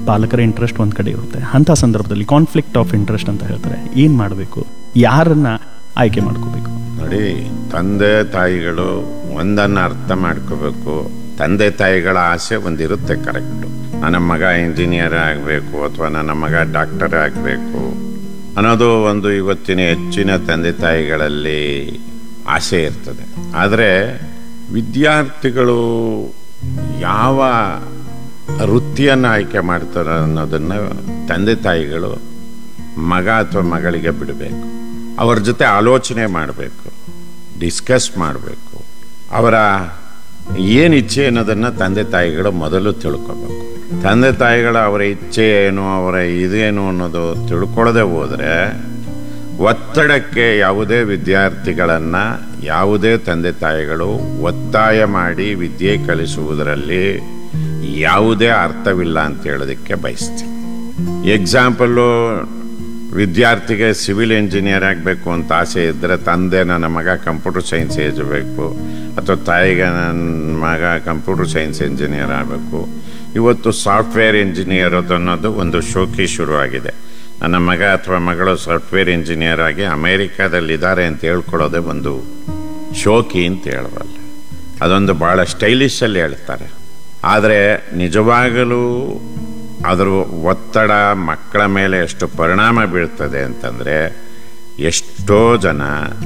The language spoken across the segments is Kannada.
ಪಾಲಕರ ಇಂಟ್ರೆಸ್ಟ್ ಒಂದು ಕಡೆ ಇರುತ್ತೆ ಅಂಥ ಸಂದರ್ಭದಲ್ಲಿ ಕಾನ್ಫ್ಲಿಕ್ಟ್ ಆಫ್ ಇಂಟ್ರೆಸ್ಟ್ ಅಂತ ಹೇಳ್ತಾರೆ ಏನು ಮಾಡಬೇಕು ಯಾರನ್ನ ಆಯ್ಕೆ ಮಾಡ್ಕೋಬೇಕು ನೋಡಿ ತಂದೆ ತಾಯಿಗಳು ಒಂದನ್ನು ಅರ್ಥ ಮಾಡ್ಕೋಬೇಕು ತಂದೆ ತಾಯಿಗಳ ಆಸೆ ಒಂದಿರುತ್ತೆ ಕರೆಕ್ಟು ನನ್ನ ಮಗ ಇಂಜಿನಿಯರ್ ಆಗಬೇಕು ಅಥವಾ ನನ್ನ ಮಗ ಡಾಕ್ಟರ್ ಆಗಬೇಕು ಅನ್ನೋದು ಒಂದು ಇವತ್ತಿನ ಹೆಚ್ಚಿನ ತಂದೆ ತಾಯಿಗಳಲ್ಲಿ ಆಸೆ ಇರ್ತದೆ ಆದರೆ ವಿದ್ಯಾರ್ಥಿಗಳು ಯಾವ ವೃತ್ತಿಯನ್ನು ಆಯ್ಕೆ ಮಾಡ್ತಾರೆ ಅನ್ನೋದನ್ನು ತಂದೆ ತಾಯಿಗಳು ಮಗ ಅಥವಾ ಮಗಳಿಗೆ ಬಿಡಬೇಕು ಅವರ ಜೊತೆ ಆಲೋಚನೆ ಮಾಡಬೇಕು ಡಿಸ್ಕಸ್ ಮಾಡಬೇಕು ಅವರ ಏನು ಇಚ್ಛೆ ಅನ್ನೋದನ್ನು ತಂದೆ ತಾಯಿಗಳು ಮೊದಲು ತಿಳ್ಕೊಬೇಕು ತಂದೆ ತಾಯಿಗಳ ಅವರ ಇಚ್ಛೆ ಏನು ಅವರ ಇದೇನು ಅನ್ನೋದು ತಿಳ್ಕೊಳ್ಳದೆ ಹೋದರೆ ಒತ್ತಡಕ್ಕೆ ಯಾವುದೇ ವಿದ್ಯಾರ್ಥಿಗಳನ್ನು ಯಾವುದೇ ತಂದೆ ತಾಯಿಗಳು ಒತ್ತಾಯ ಮಾಡಿ ವಿದ್ಯೆ ಕಲಿಸುವುದರಲ್ಲಿ ಯಾವುದೇ ಅರ್ಥವಿಲ್ಲ ಅಂತ ಹೇಳೋದಕ್ಕೆ ಬಯಸ್ತೀನಿ ಎಕ್ಸಾಂಪಲ್ಲು ವಿದ್ಯಾರ್ಥಿಗೆ ಸಿವಿಲ್ ಇಂಜಿನಿಯರ್ ಆಗಬೇಕು ಅಂತ ಆಸೆ ಇದ್ದರೆ ತಂದೆ ನನ್ನ ಮಗ ಕಂಪ್ಯೂಟರ್ ಸೈನ್ಸ್ ಏಜಬೇಕು ಅಥವಾ ತಾಯಿಗೆ ನನ್ನ ಮಗ ಕಂಪ್ಯೂಟರ್ ಸೈನ್ಸ್ ಇಂಜಿನಿಯರ್ ಆಗಬೇಕು ಇವತ್ತು ಸಾಫ್ಟ್ವೇರ್ ಇಂಜಿನಿಯರ್ ಅನ್ನೋದು ಒಂದು ಶೋಕಿ ಶುರುವಾಗಿದೆ ನನ್ನ ಮಗ ಅಥವಾ ಮಗಳು ಸಾಫ್ಟ್ವೇರ್ ಇಂಜಿನಿಯರ್ ಆಗಿ ಅಮೇರಿಕಾದಲ್ಲಿದ್ದಾರೆ ಅಂತ ಹೇಳ್ಕೊಳ್ಳೋದೇ ಒಂದು ಶೋಕಿ ಅಂತ ಹೇಳಬಲ್ಲ ಅದೊಂದು ಭಾಳ ಸ್ಟೈಲಿಶಲ್ಲಿ ಹೇಳ್ತಾರೆ ಆದರೆ ನಿಜವಾಗಲೂ ಅದರ ಒತ್ತಡ ಮಕ್ಕಳ ಮೇಲೆ ಎಷ್ಟು ಪರಿಣಾಮ ಬೀಳ್ತದೆ ಅಂತಂದರೆ ಎಷ್ಟೋ ಜನ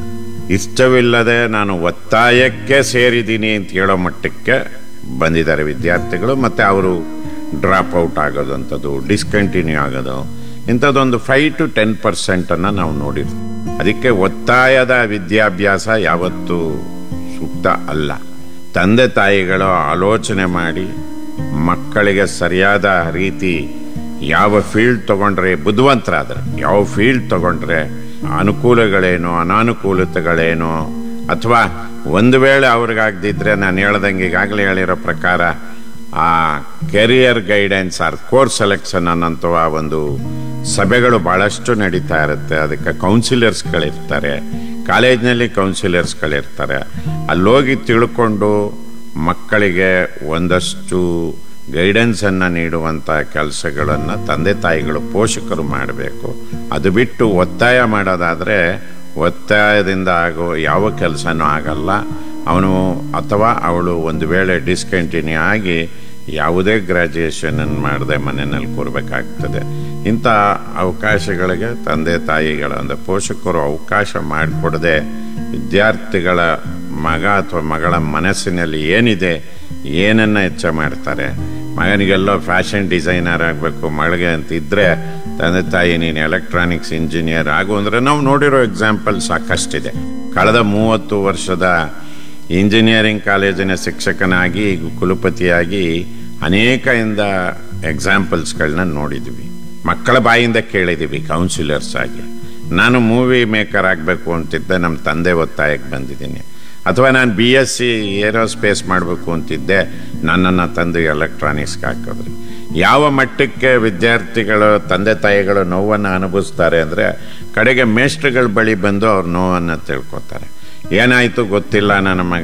ಇಷ್ಟವಿಲ್ಲದೆ ನಾನು ಒತ್ತಾಯಕ್ಕೆ ಸೇರಿದ್ದೀನಿ ಅಂತ ಹೇಳೋ ಮಟ್ಟಕ್ಕೆ ಬಂದಿದ್ದಾರೆ ವಿದ್ಯಾರ್ಥಿಗಳು ಮತ್ತು ಅವರು ಡ್ರಾಪ್ ಔಟ್ ಆಗೋದಂಥದ್ದು ಡಿಸ್ಕಂಟಿನ್ಯೂ ಆಗೋದು ಇಂಥದ್ದೊಂದು ಫೈವ್ ಟು ಟೆನ್ ಪರ್ಸೆಂಟನ್ನು ನಾವು ನೋಡಿರ್ತೀವಿ ಅದಕ್ಕೆ ಒತ್ತಾಯದ ವಿದ್ಯಾಭ್ಯಾಸ ಯಾವತ್ತೂ ಸೂಕ್ತ ಅಲ್ಲ ತಂದೆ ತಾಯಿಗಳು ಆಲೋಚನೆ ಮಾಡಿ ಮಕ್ಕಳಿಗೆ ಸರಿಯಾದ ರೀತಿ ಯಾವ ಫೀಲ್ಡ್ ತಗೊಂಡ್ರೆ ಬುದ್ಧಿವಂತರಾದ್ರೆ ಯಾವ ಫೀಲ್ಡ್ ತಗೊಂಡ್ರೆ ಅನುಕೂಲಗಳೇನು ಅನಾನುಕೂಲತೆಗಳೇನು ಅಥವಾ ಒಂದು ವೇಳೆ ಅವ್ರಿಗಾಗ್ದಿದ್ರೆ ನಾನು ಹೇಳ್ದಂಗೆ ಈಗಾಗಲೇ ಹೇಳಿರೋ ಪ್ರಕಾರ ಆ career guidance or course selection ಅನ್ನೋಂಥವ ಒಂದು ಸಭೆಗಳು ಭಾಳಷ್ಟು ನಡೀತಾ ಇರುತ್ತೆ ಅದಕ್ಕೆ ಕೌನ್ಸಿಲರ್ಸ್ಗಳಿರ್ತಾರೆ ಕಾಲೇಜ್ನಲ್ಲಿ ಕೌನ್ಸಿಲರ್ಸ್ಗಳಿರ್ತಾರೆ ಅಲ್ಲೋಗಿ ತಿಳ್ಕೊಂಡು ಮಕ್ಕಳಿಗೆ ಒಂದಷ್ಟು ಗೈಡೆನ್ಸನ್ನು ನೀಡುವಂಥ ಕೆಲಸಗಳನ್ನು ತಂದೆ ತಾಯಿಗಳು ಪೋಷಕರು ಮಾಡಬೇಕು ಅದು ಬಿಟ್ಟು ಒತ್ತಾಯ ಮಾಡೋದಾದರೆ ಒತ್ತಾಯದಿಂದ ಆಗೋ ಯಾವ ಕೆಲಸನೂ ಆಗಲ್ಲ ಅವನು ಅಥವಾ ಅವಳು ಒಂದು ವೇಳೆ ಡಿಸ್ಕಂಟಿನ್ಯೂ ಆಗಿ ಯಾವುದೇ ಗ್ರ್ಯಾಜುಯೇಷನ್ ಮಾಡದೆ ಮನೆಯಲ್ಲಿ ಕೂರಬೇಕಾಗ್ತದೆ ಇಂಥ ಅವಕಾಶಗಳಿಗೆ ತಂದೆ ತಾಯಿಗಳ ಅಂದರೆ ಪೋಷಕರು ಅವಕಾಶ ಮಾಡಿಕೊಡದೆ ವಿದ್ಯಾರ್ಥಿಗಳ ಮಗ ಅಥವಾ ಮಗಳ ಮನಸ್ಸಿನಲ್ಲಿ ಏನಿದೆ ಏನನ್ನ ಹೆಚ್ಚ ಮಾಡ್ತಾರೆ ಮಗನಿಗೆಲ್ಲೋ ಫ್ಯಾಷನ್ ಡಿಸೈನರ್ ಆಗಬೇಕು ಮಗಳಿಗೆ ಅಂತ ಇದ್ರೆ ತಂದೆ ತಾಯಿ ನೀನು ಎಲೆಕ್ಟ್ರಾನಿಕ್ಸ್ ಇಂಜಿನಿಯರ್ ಆಗು ಅಂದರೆ ನಾವು ನೋಡಿರೋ ಎಕ್ಸಾಂಪಲ್ ಸಾಕಷ್ಟಿದೆ ಕಳೆದ ಮೂವತ್ತು ವರ್ಷದ ಇಂಜಿನಿಯರಿಂಗ್ ಕಾಲೇಜಿನ ಶಿಕ್ಷಕನಾಗಿ ಕುಲಪತಿಯಾಗಿ ಅನೇಕ ಇಂದ ಎಕ್ಸಾಂಪಲ್ಸ್ಗಳನ್ನ ನೋಡಿದ್ವಿ ಮಕ್ಕಳ ಬಾಯಿಂದ ಕೇಳಿದ್ದೀವಿ ಕೌನ್ಸಿಲರ್ಸ್ ಆಗಿ ನಾನು ಮೂವಿ ಮೇಕರ್ ಆಗಬೇಕು ಅಂತಿದ್ದೆ ನಮ್ಮ ತಂದೆ ಒತ್ತಾಯಕ್ಕೆ ಬಂದಿದ್ದೀನಿ ಅಥವಾ ನಾನು ಬಿ ಎಸ್ ಸಿ ಏರೋಸ್ಪೇಸ್ ಮಾಡಬೇಕು ಅಂತಿದ್ದೆ ನನ್ನನ್ನು ತಂದು ಎಲೆಕ್ಟ್ರಾನಿಕ್ಸ್ಗೆ ಹಾಕಿದ್ರಿ ಯಾವ ಮಟ್ಟಕ್ಕೆ ವಿದ್ಯಾರ್ಥಿಗಳು ತಂದೆ ತಾಯಿಗಳು ನೋವನ್ನು ಅನುಭವಿಸ್ತಾರೆ ಅಂದರೆ ಕಡೆಗೆ ಮೇಷ್ಟ್ರುಗಳ ಬಳಿ ಬಂದು ಅವ್ರ ನೋವನ್ನು ತಿಳ್ಕೊತಾರೆ ಏನಾಯಿತು ಗೊತ್ತಿಲ್ಲ ನನ್ನ ಮಗ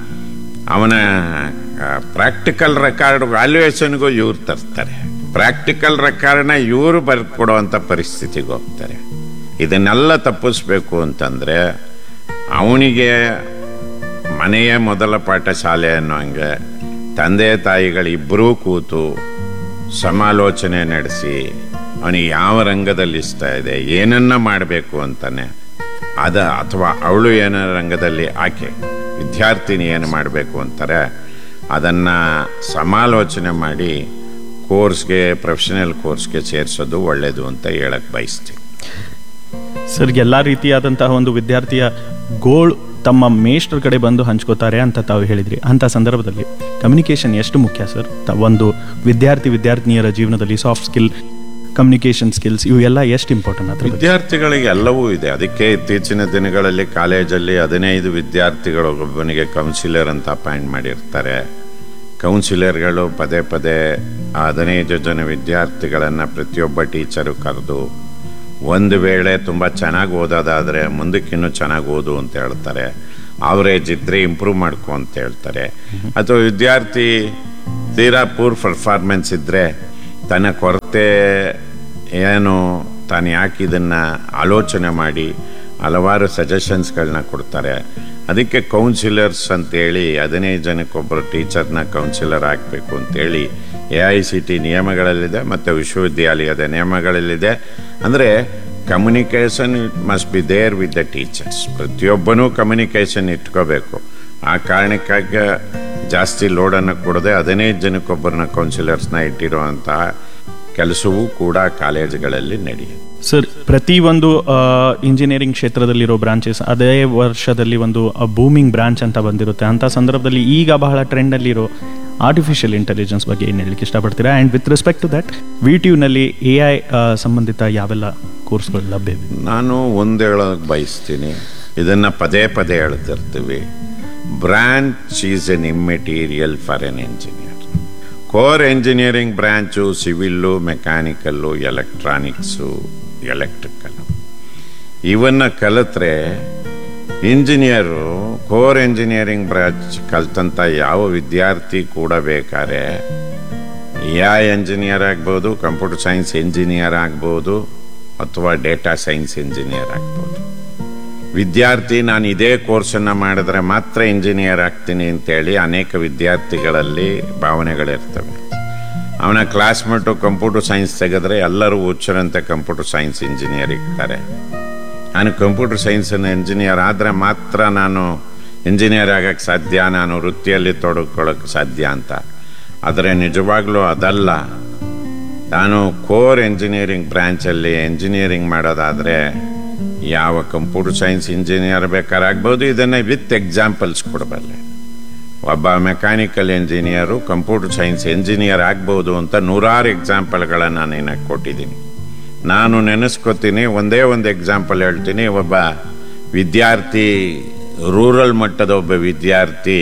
ಅವನ ಪ್ರಾಕ್ಟಿಕಲ್ ರೆಕಾರ್ಡ್ ವ್ಯಾಲ್ಯೂಯೇಷನ್ಗೂ ಇವ್ರು ತರ್ತಾರೆ ಪ್ರಾಕ್ಟಿಕಲ್ ರೆಕಾರ್ಡ್ನ ಇವರು ಬರ್ಕೊಡುವಂಥ ಪರಿಸ್ಥಿತಿಗೆ ಹೋಗ್ತಾರೆ ಇದನ್ನೆಲ್ಲ ತಪ್ಪಿಸ್ಬೇಕು ಅಂತಂದರೆ ಅವನಿಗೆ ಮನೆಯ ಮೊದಲ ಪಾಠಶಾಲೆ ಅನ್ನೋ ಹಂಗೆ ತಂದೆ ತಾಯಿಗಳಿಬ್ಬರೂ ಕೂತು ಸಮಾಲೋಚನೆ ನಡೆಸಿ ಅವನಿಗೆ ಯಾವ ರಂಗದಲ್ಲಿ ಇಷ್ಟ ಇದೆ ಏನನ್ನ ಮಾಡಬೇಕು ಅಂತಾನೆ ಅದ ಅಥವಾ ಅವಳು ಏನೋ ರಂಗದಲ್ಲಿ ಆಕೆ ವಿದ್ಯಾರ್ಥಿನಿ ಏನು ಮಾಡಬೇಕು ಅಂತಾರೆ ಅದನ್ನು ಸಮಾಲೋಚನೆ ಮಾಡಿ ಕೋರ್ಸ್ಗೆ ಪ್ರೊಫೆಷನಲ್ ಕೋರ್ಸ್ಗೆ ಸೇರಿಸೋದು ಒಳ್ಳೆಯದು ಅಂತ ಹೇಳಕ್ಕೆ ಬಯಸ್ತೀನಿ ಸರ್ ಎಲ್ಲ ರೀತಿಯಾದಂತಹ ಒಂದು ವಿದ್ಯಾರ್ಥಿಯ ಗೋಳ್ ತಮ್ಮ ಮೇಷ್ಟ್ರ ಕಡೆ ಬಂದು ಹಂಚ್ಕೋತಾರೆ ಅಂತ ತಾವು ಹೇಳಿದ್ರಿ ಅಂಥ ಸಂದರ್ಭದಲ್ಲಿ ಕಮ್ಯುನಿಕೇಷನ್ ಎಷ್ಟು ಮುಖ್ಯ ಸರ್ ತ- ಒಂದು ವಿದ್ಯಾರ್ಥಿ ವಿದ್ಯಾರ್ಥಿನಿಯರ ಜೀವನದಲ್ಲಿ ಸಾಫ್ಟ್ ಸ್ಕಿಲ್ ಕಮ್ಯುನಿಕೇಷನ್ ಸ್ಕಿಲ್ಸ್ ಇವು ಎಲ್ಲ ಎಷ್ಟು ಇಂಪಾರ್ಟೆಂಟ್ ಅದ್ರ ಬಗ್ಗೆ ವಿದ್ಯಾರ್ಥಿಗಳಿಗೆ ಎಲ್ಲವೂ ಇದೆ ಅದಕ್ಕೆ ಇತ್ತೀಚಿನ ದಿನಗಳಲ್ಲಿ ಕಾಲೇಜಲ್ಲಿ ಹದಿನೈದು ವಿದ್ಯಾರ್ಥಿಗಳು ಒಬ್ಬನಿಗೆ ಕೌನ್ಸಿಲರ್ ಅಂತ ಅಪಾಯಿಂಟ್ ಮಾಡಿರ್ತಾರೆ ಕೌನ್ಸಿಲರ್ಗಳು ಪದೇ ಪದೇ ಆ ಹದಿನೈದು ಜನ ವಿದ್ಯಾರ್ಥಿಗಳನ್ನು ಪ್ರತಿಯೊಬ್ಬ ಟೀಚರು ಕರೆದು ಒಂದು ವೇಳೆ ತುಂಬ ಚೆನ್ನಾಗಿ ಓದೋದಾದರೆ ಮುಂದಕ್ಕಿನ್ನೂ ಚೆನ್ನಾಗಿ ಓದು ಅಂತ ಹೇಳ್ತಾರೆ ಅವರೇಜ್ ಇದ್ದರೆ ಇಂಪ್ರೂವ್ ಮಾಡ್ಕೊ ಅಂತ ಹೇಳ್ತಾರೆ ಅಥವಾ ವಿದ್ಯಾರ್ಥಿ ತೀರಾ ಪೂರ್ ಪರ್ಫಾರ್ಮೆನ್ಸ್ ಇದ್ದರೆ ತನ್ನ ಕೊರತೆ ಏನು ತಾನು ಯಾಕೆ ಇದನ್ನ ಆಲೋಚನೆ ಮಾಡಿ ಹಲವಾರು ಸಜೆಷನ್ಸ್ಗಳನ್ನ ಕೊಡ್ತಾರೆ ಅದಕ್ಕೆ ಕೌನ್ಸಿಲರ್ಸ್ ಅಂತೇಳಿ ಹದಿನೈದು ಜನಕ್ಕೊಬ್ಬರು ಟೀಚರ್ನ ಕೌನ್ಸಿಲರ್ ಆಗಬೇಕು ಅಂತೇಳಿ ಎ ಐ ಸಿ ಟಿ ನಿಯಮಗಳಲ್ಲಿದೆ ಮತ್ತು ವಿಶ್ವವಿದ್ಯಾಲಯದ ನಿಯಮಗಳಲ್ಲಿದೆ ಅಂದರೆ communication must be there with the teachers ಪ್ರತಿಯೊಬ್ಬನೂ ಕಮ್ಯುನಿಕೇಷನ್ ಇಟ್ಕೋಬೇಕು ಆ ಕಾರಣಕ್ಕಾಗಿ ಜಾಸ್ತಿ ಲೋಡನ್ನು ಕೊಡದೆ ಹದಿನೈದು ಜನಕ್ಕೊಬ್ಬರನ್ನ ಕೌನ್ಸಿಲರ್ಸ್ನ ಇಟ್ಟಿರುವಂತಹ ಕೆಲಸವೂ ಕೂಡ ಕಾಲೇಜುಗಳಲ್ಲಿ ನಡೆಯುತ್ತೆ ಸರ್ ಪ್ರತಿ ಒಂದು ಇಂಜಿನಿಯರಿಂಗ್ ಕ್ಷೇತ್ರದಲ್ಲಿರೋ ಬ್ರಾಂಚಸ್ ಅದೇ ವರ್ಷದಲ್ಲಿ ಒಂದು ಬೂಮಿಂಗ್ ಬ್ರಾಂಚ್ ಅಂತ ಬಂದಿರುತ್ತೆ ಅಂತ ಸಂದರ್ಭದಲ್ಲಿ ಈಗ ಬಹಳ ಟ್ರೆಂಡಲ್ಲಿರೋ ಆರ್ಟಿಫಿಷಿಯಲ್ ಇಂಟೆಲಿಜೆನ್ಸ್ ಬಗ್ಗೆ ಏನು ಹೇಳಲಿಕ್ಕೆ ಇಷ್ಟಪಡ್ತೀರಾ and with respect to that V T ಯುನಲ್ಲಿ ಎ ಐ ಸಂಬಂಧಿತ ಯಾವೆಲ್ಲ ಕೋರ್ಸ್ಗಳು ಲಭ್ಯವಿದೆ ನಾನು ಒಂದು ಹೇಳೋಕೆ ಬಯಸ್ತೀನಿ ಇದನ್ನ ಪದೇ ಪದೇ ಹೇಳ್ತಿರ್ತೀವಿ branch is an immaterial for an engineer core engineering branch civil mechanical electronics electrical ಇವನ್ನ ಕಲಿತ್ರೆ ಇಂಜಿನಿಯರು ಕೋರ್ ಎಂಜಿನಿಯರಿಂಗ್ ಬ್ರಾಂಚ್ ಕಲ್ತಂತ ಯಾವ ವಿದ್ಯಾರ್ಥಿ ಕೂಡ ಬೇಕಾದ್ರೆ ಯಾ ಎಂಜಿನಿಯರ್ ಆಗ್ಬೋದು ಕಂಪ್ಯೂಟರ್ ಸೈನ್ಸ್ ಎಂಜಿನಿಯರ್ ಆಗ್ಬೋದು ಅಥವಾ ಡೇಟಾ ಸೈನ್ಸ್ ಇಂಜಿನಿಯರ್ ಆಗ್ಬೋದು ವಿದ್ಯಾರ್ಥಿ ನಾನು ಇದೇ ಕೋರ್ಸನ್ನು ಮಾಡಿದ್ರೆ ಮಾತ್ರ ಇಂಜಿನಿಯರ್ ಆಗ್ತೀನಿ ಅಂತೇಳಿ ಅನೇಕ ವಿದ್ಯಾರ್ಥಿಗಳಲ್ಲಿ ಭಾವನೆಗಳಿರ್ತವೆ ಅವನ ಕ್ಲಾಸ್ಮೇಟು ಕಂಪ್ಯೂಟರ್ ಸೈನ್ಸ್ ತೆಗೆದ್ರೆ ಎಲ್ಲರೂ ಹುಚ್ಚರಂತೆ ಕಂಪ್ಯೂಟರ್ ಸೈನ್ಸ್ ಇಂಜಿನಿಯರ್ ಇರ್ತಾರೆ ನಾನು ಕಂಪ್ಯೂಟರ್ ಸೈನ್ಸಿನ ಇಂಜಿನಿಯರ್ ಆದರೆ ಮಾತ್ರ ನಾನು ಇಂಜಿನಿಯರ್ ಆಗಕ್ಕೆ ಸಾಧ್ಯ ನಾನು ವೃತ್ತಿಯಲ್ಲಿ ತೊಡಗಿಕೊಳ್ಳೋಕೆ ಸಾಧ್ಯ ಅಂತ ಆದರೆ ನಿಜವಾಗ್ಲೂ ಅದಲ್ಲ ನಾನು ಕೋರ್ ಎಂಜಿನಿಯರಿಂಗ್ ಬ್ರಾಂಚಲ್ಲಿ ಎಂಜಿನಿಯರಿಂಗ್ ಮಾಡೋದಾದರೆ ಯಾವ ಕಂಪ್ಯೂಟರ್ ಸೈನ್ಸ್ ಇಂಜಿನಿಯರ್ ಬೇಕಾದ್ರೆ ಆಗ್ಬೋದು ಇದನ್ನು ವಿತ್ ಎಕ್ಸಾಂಪಲ್ಸ್ ಕೊಡಬಲ್ಲೆ ಒಬ್ಬ mechanical engineer computer science engineer ಆಗ್ಬೋದು ಅಂತ ನೂರಾರು ಎಕ್ಸಾಂಪಲ್ಗಳನ್ನು ನಾನು ನಿನಗೆ ಕೊಟ್ಟಿದ್ದೀನಿ ನಾನು ನೆನೆಸ್ಕೋತೀನಿ ಒಂದೇ ಒಂದು ಎಕ್ಸಾಂಪಲ್ ಹೇಳ್ತೀನಿ ಒಬ್ಬ ವಿದ್ಯಾರ್ಥಿ ರೂರಲ್ ಮಟ್ಟದ ಒಬ್ಬ ವಿದ್ಯಾರ್ಥಿ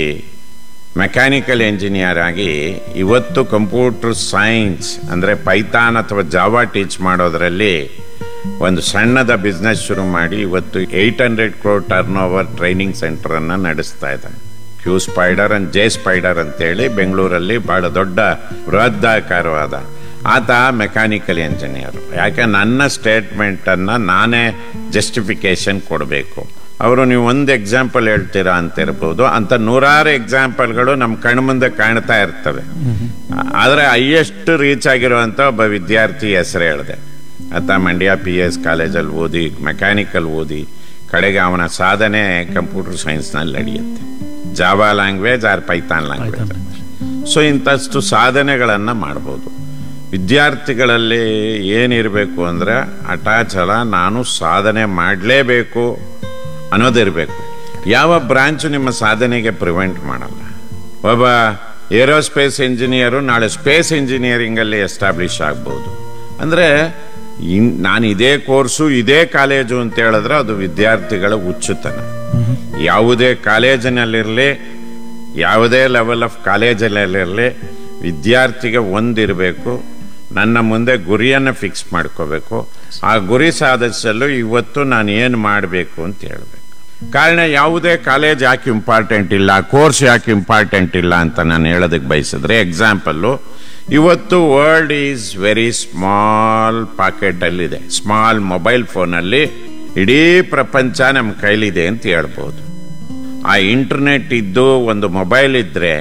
ಮೆಕ್ಯಾನಿಕಲ್ ಇಂಜಿನಿಯರ್ ಆಗಿ ಇವತ್ತು ಕಂಪ್ಯೂಟರ್ ಸೈನ್ಸ್ ಅಂದರೆ ಪೈಥಾನ್ ಅಥವಾ ಜಾವಾ ಟೀಚ್ ಮಾಡೋದ್ರಲ್ಲಿ ಒಂದು ಸಣ್ಣದ ಬಿಸ್ನೆಸ್ ಶುರು ಮಾಡಿ ಇವತ್ತು eight hundred crore turnover training ಸೆಂಟರನ್ನು ನಡೆಸ್ತಾ ಇದ್ದಾನೆ Q spider and J spider ಅಂತೇಳಿ ಬೆಂಗಳೂರಲ್ಲಿ ಬಹಳ ದೊಡ್ಡ ಬೃಹದಾಕಾರವಾದ ಆತ ಮೆಕ್ಯಾನಿಕಲ್ ಇಂಜಿನಿಯರ್ ಯಾಕೆ ನನ್ನ ಸ್ಟೇಟ್ಮೆಂಟನ್ನು ನಾನೇ ಜಸ್ಟಿಫಿಕೇಶನ್ ಕೊಡಬೇಕು ಅವರು ನೀವು ಒಂದು ಎಕ್ಸಾಂಪಲ್ ಹೇಳ್ತೀರಾ ಅಂತ ಇರ್ಬೋದು ಅಂತ ನೂರಾರು ಎಕ್ಸಾಂಪಲ್ಗಳು ನಮ್ಮ ಕಣ್ಮುಂದೆ ಕಾಣ್ತಾ ಇರ್ತವೆ ಆದರೆ ಹೈಯೆಸ್ಟ್ ರೀಚ್ ಆಗಿರುವಂಥ ಒಬ್ಬ ವಿದ್ಯಾರ್ಥಿ ಹೆಸರು ಹೇಳಿದೆ ಆತ ಮಂಡ್ಯ ಪಿ ಎಸ್ ಕಾಲೇಜಲ್ಲಿ ಓದಿ ಮೆಕ್ಯಾನಿಕಲ್ ಓದಿ ಕಡೆಗೆ ಅವನ ಸಾಧನೆ ಕಂಪ್ಯೂಟರ್ ಸೈನ್ಸ್ನಲ್ಲಿ ನಡೆಯುತ್ತೆ Java language or Python language so ಇಂಥಷ್ಟು ಸಾಧನೆಗಳನ್ನು ಮಾಡ್ಬೋದು ವಿದ್ಯಾರ್ಥಿಗಳಲ್ಲಿ ಏನಿರಬೇಕು ಅಂದರೆ ಅಟಾಚಲ ನಾನು ಸಾಧನೆ ಮಾಡಲೇಬೇಕು ಅನ್ನೋದಿರಬೇಕು ಯಾವ ಬ್ರಾಂಚು ನಿಮ್ಮ ಸಾಧನೆಗೆ ಪ್ರಿವೆಂಟ್ ಮಾಡಲ್ಲ ಒಬ್ಬ ಏರೋಸ್ಪೇಸ್ ಇಂಜಿನಿಯರು ನಾಳೆ ಸ್ಪೇಸ್ ಇಂಜಿನಿಯರಿಂಗಲ್ಲಿ ಎಸ್ಟಾಬ್ಲಿಷ್ ಆಗ್ಬೋದು ಅಂದರೆ ಇನ್ ನಾನು ಇದೇ ಕೋರ್ಸು ಇದೇ ಕಾಲೇಜು ಅಂತ ಹೇಳಿದ್ರೆ ಅದು ವಿದ್ಯಾರ್ಥಿಗಳ ಹುಚ್ಚುತನ ಯಾವುದೇ ಕಾಲೇಜಿನಲ್ಲಿರಲಿ ಯಾವುದೇ ಲೆವೆಲ್ ಆಫ್ ಕಾಲೇಜಲ್ಲಿರಲಿ ವಿದ್ಯಾರ್ಥಿಗೆ ಒಂದಿರಬೇಕು ನನ್ನ ಮುಂದೆ ಗುರಿಯನ್ನು ಫಿಕ್ಸ್ ಮಾಡ್ಕೋಬೇಕು ಆ ಗುರಿ ಸಾಧಿಸಲು ಇವತ್ತು ನಾನು ಏನು ಮಾಡಬೇಕು ಅಂತ ಹೇಳಬೇಕು ಕಾರಣ ಯಾವುದೇ ಕಾಲೇಜ್ ಯಾಕೆ ಇಂಪಾರ್ಟೆಂಟ್ ಇಲ್ಲ ಕೋರ್ಸ್ ಯಾಕೆ ಇಂಪಾರ್ಟೆಂಟ್ ಇಲ್ಲ ಅಂತ ನಾನು ಹೇಳೋದಕ್ಕೆ ಬಯಸಿದ್ರೆ ಎಕ್ಸಾಂಪಲ್ಲು ಇವತ್ತು ವರ್ಲ್ಡ್ ಈಸ್ ವೆರಿ ಸ್ಮಾಲ್ ಪಾಕೆಟಲ್ಲಿದೆ ಸ್ಮಾಲ್ ಮೊಬೈಲ್ ಫೋನಲ್ಲಿ ಇಡೀ ಪ್ರಪಂಚ ನಮ್ಮ ಕೈಲಿದೆ ಅಂತ ಹೇಳ್ಬೋದು ಆ ಇಂಟರ್ನೆಟ್ ಇದ್ದು ಒಂದು ಮೊಬೈಲ್ ಇದ್ರೆ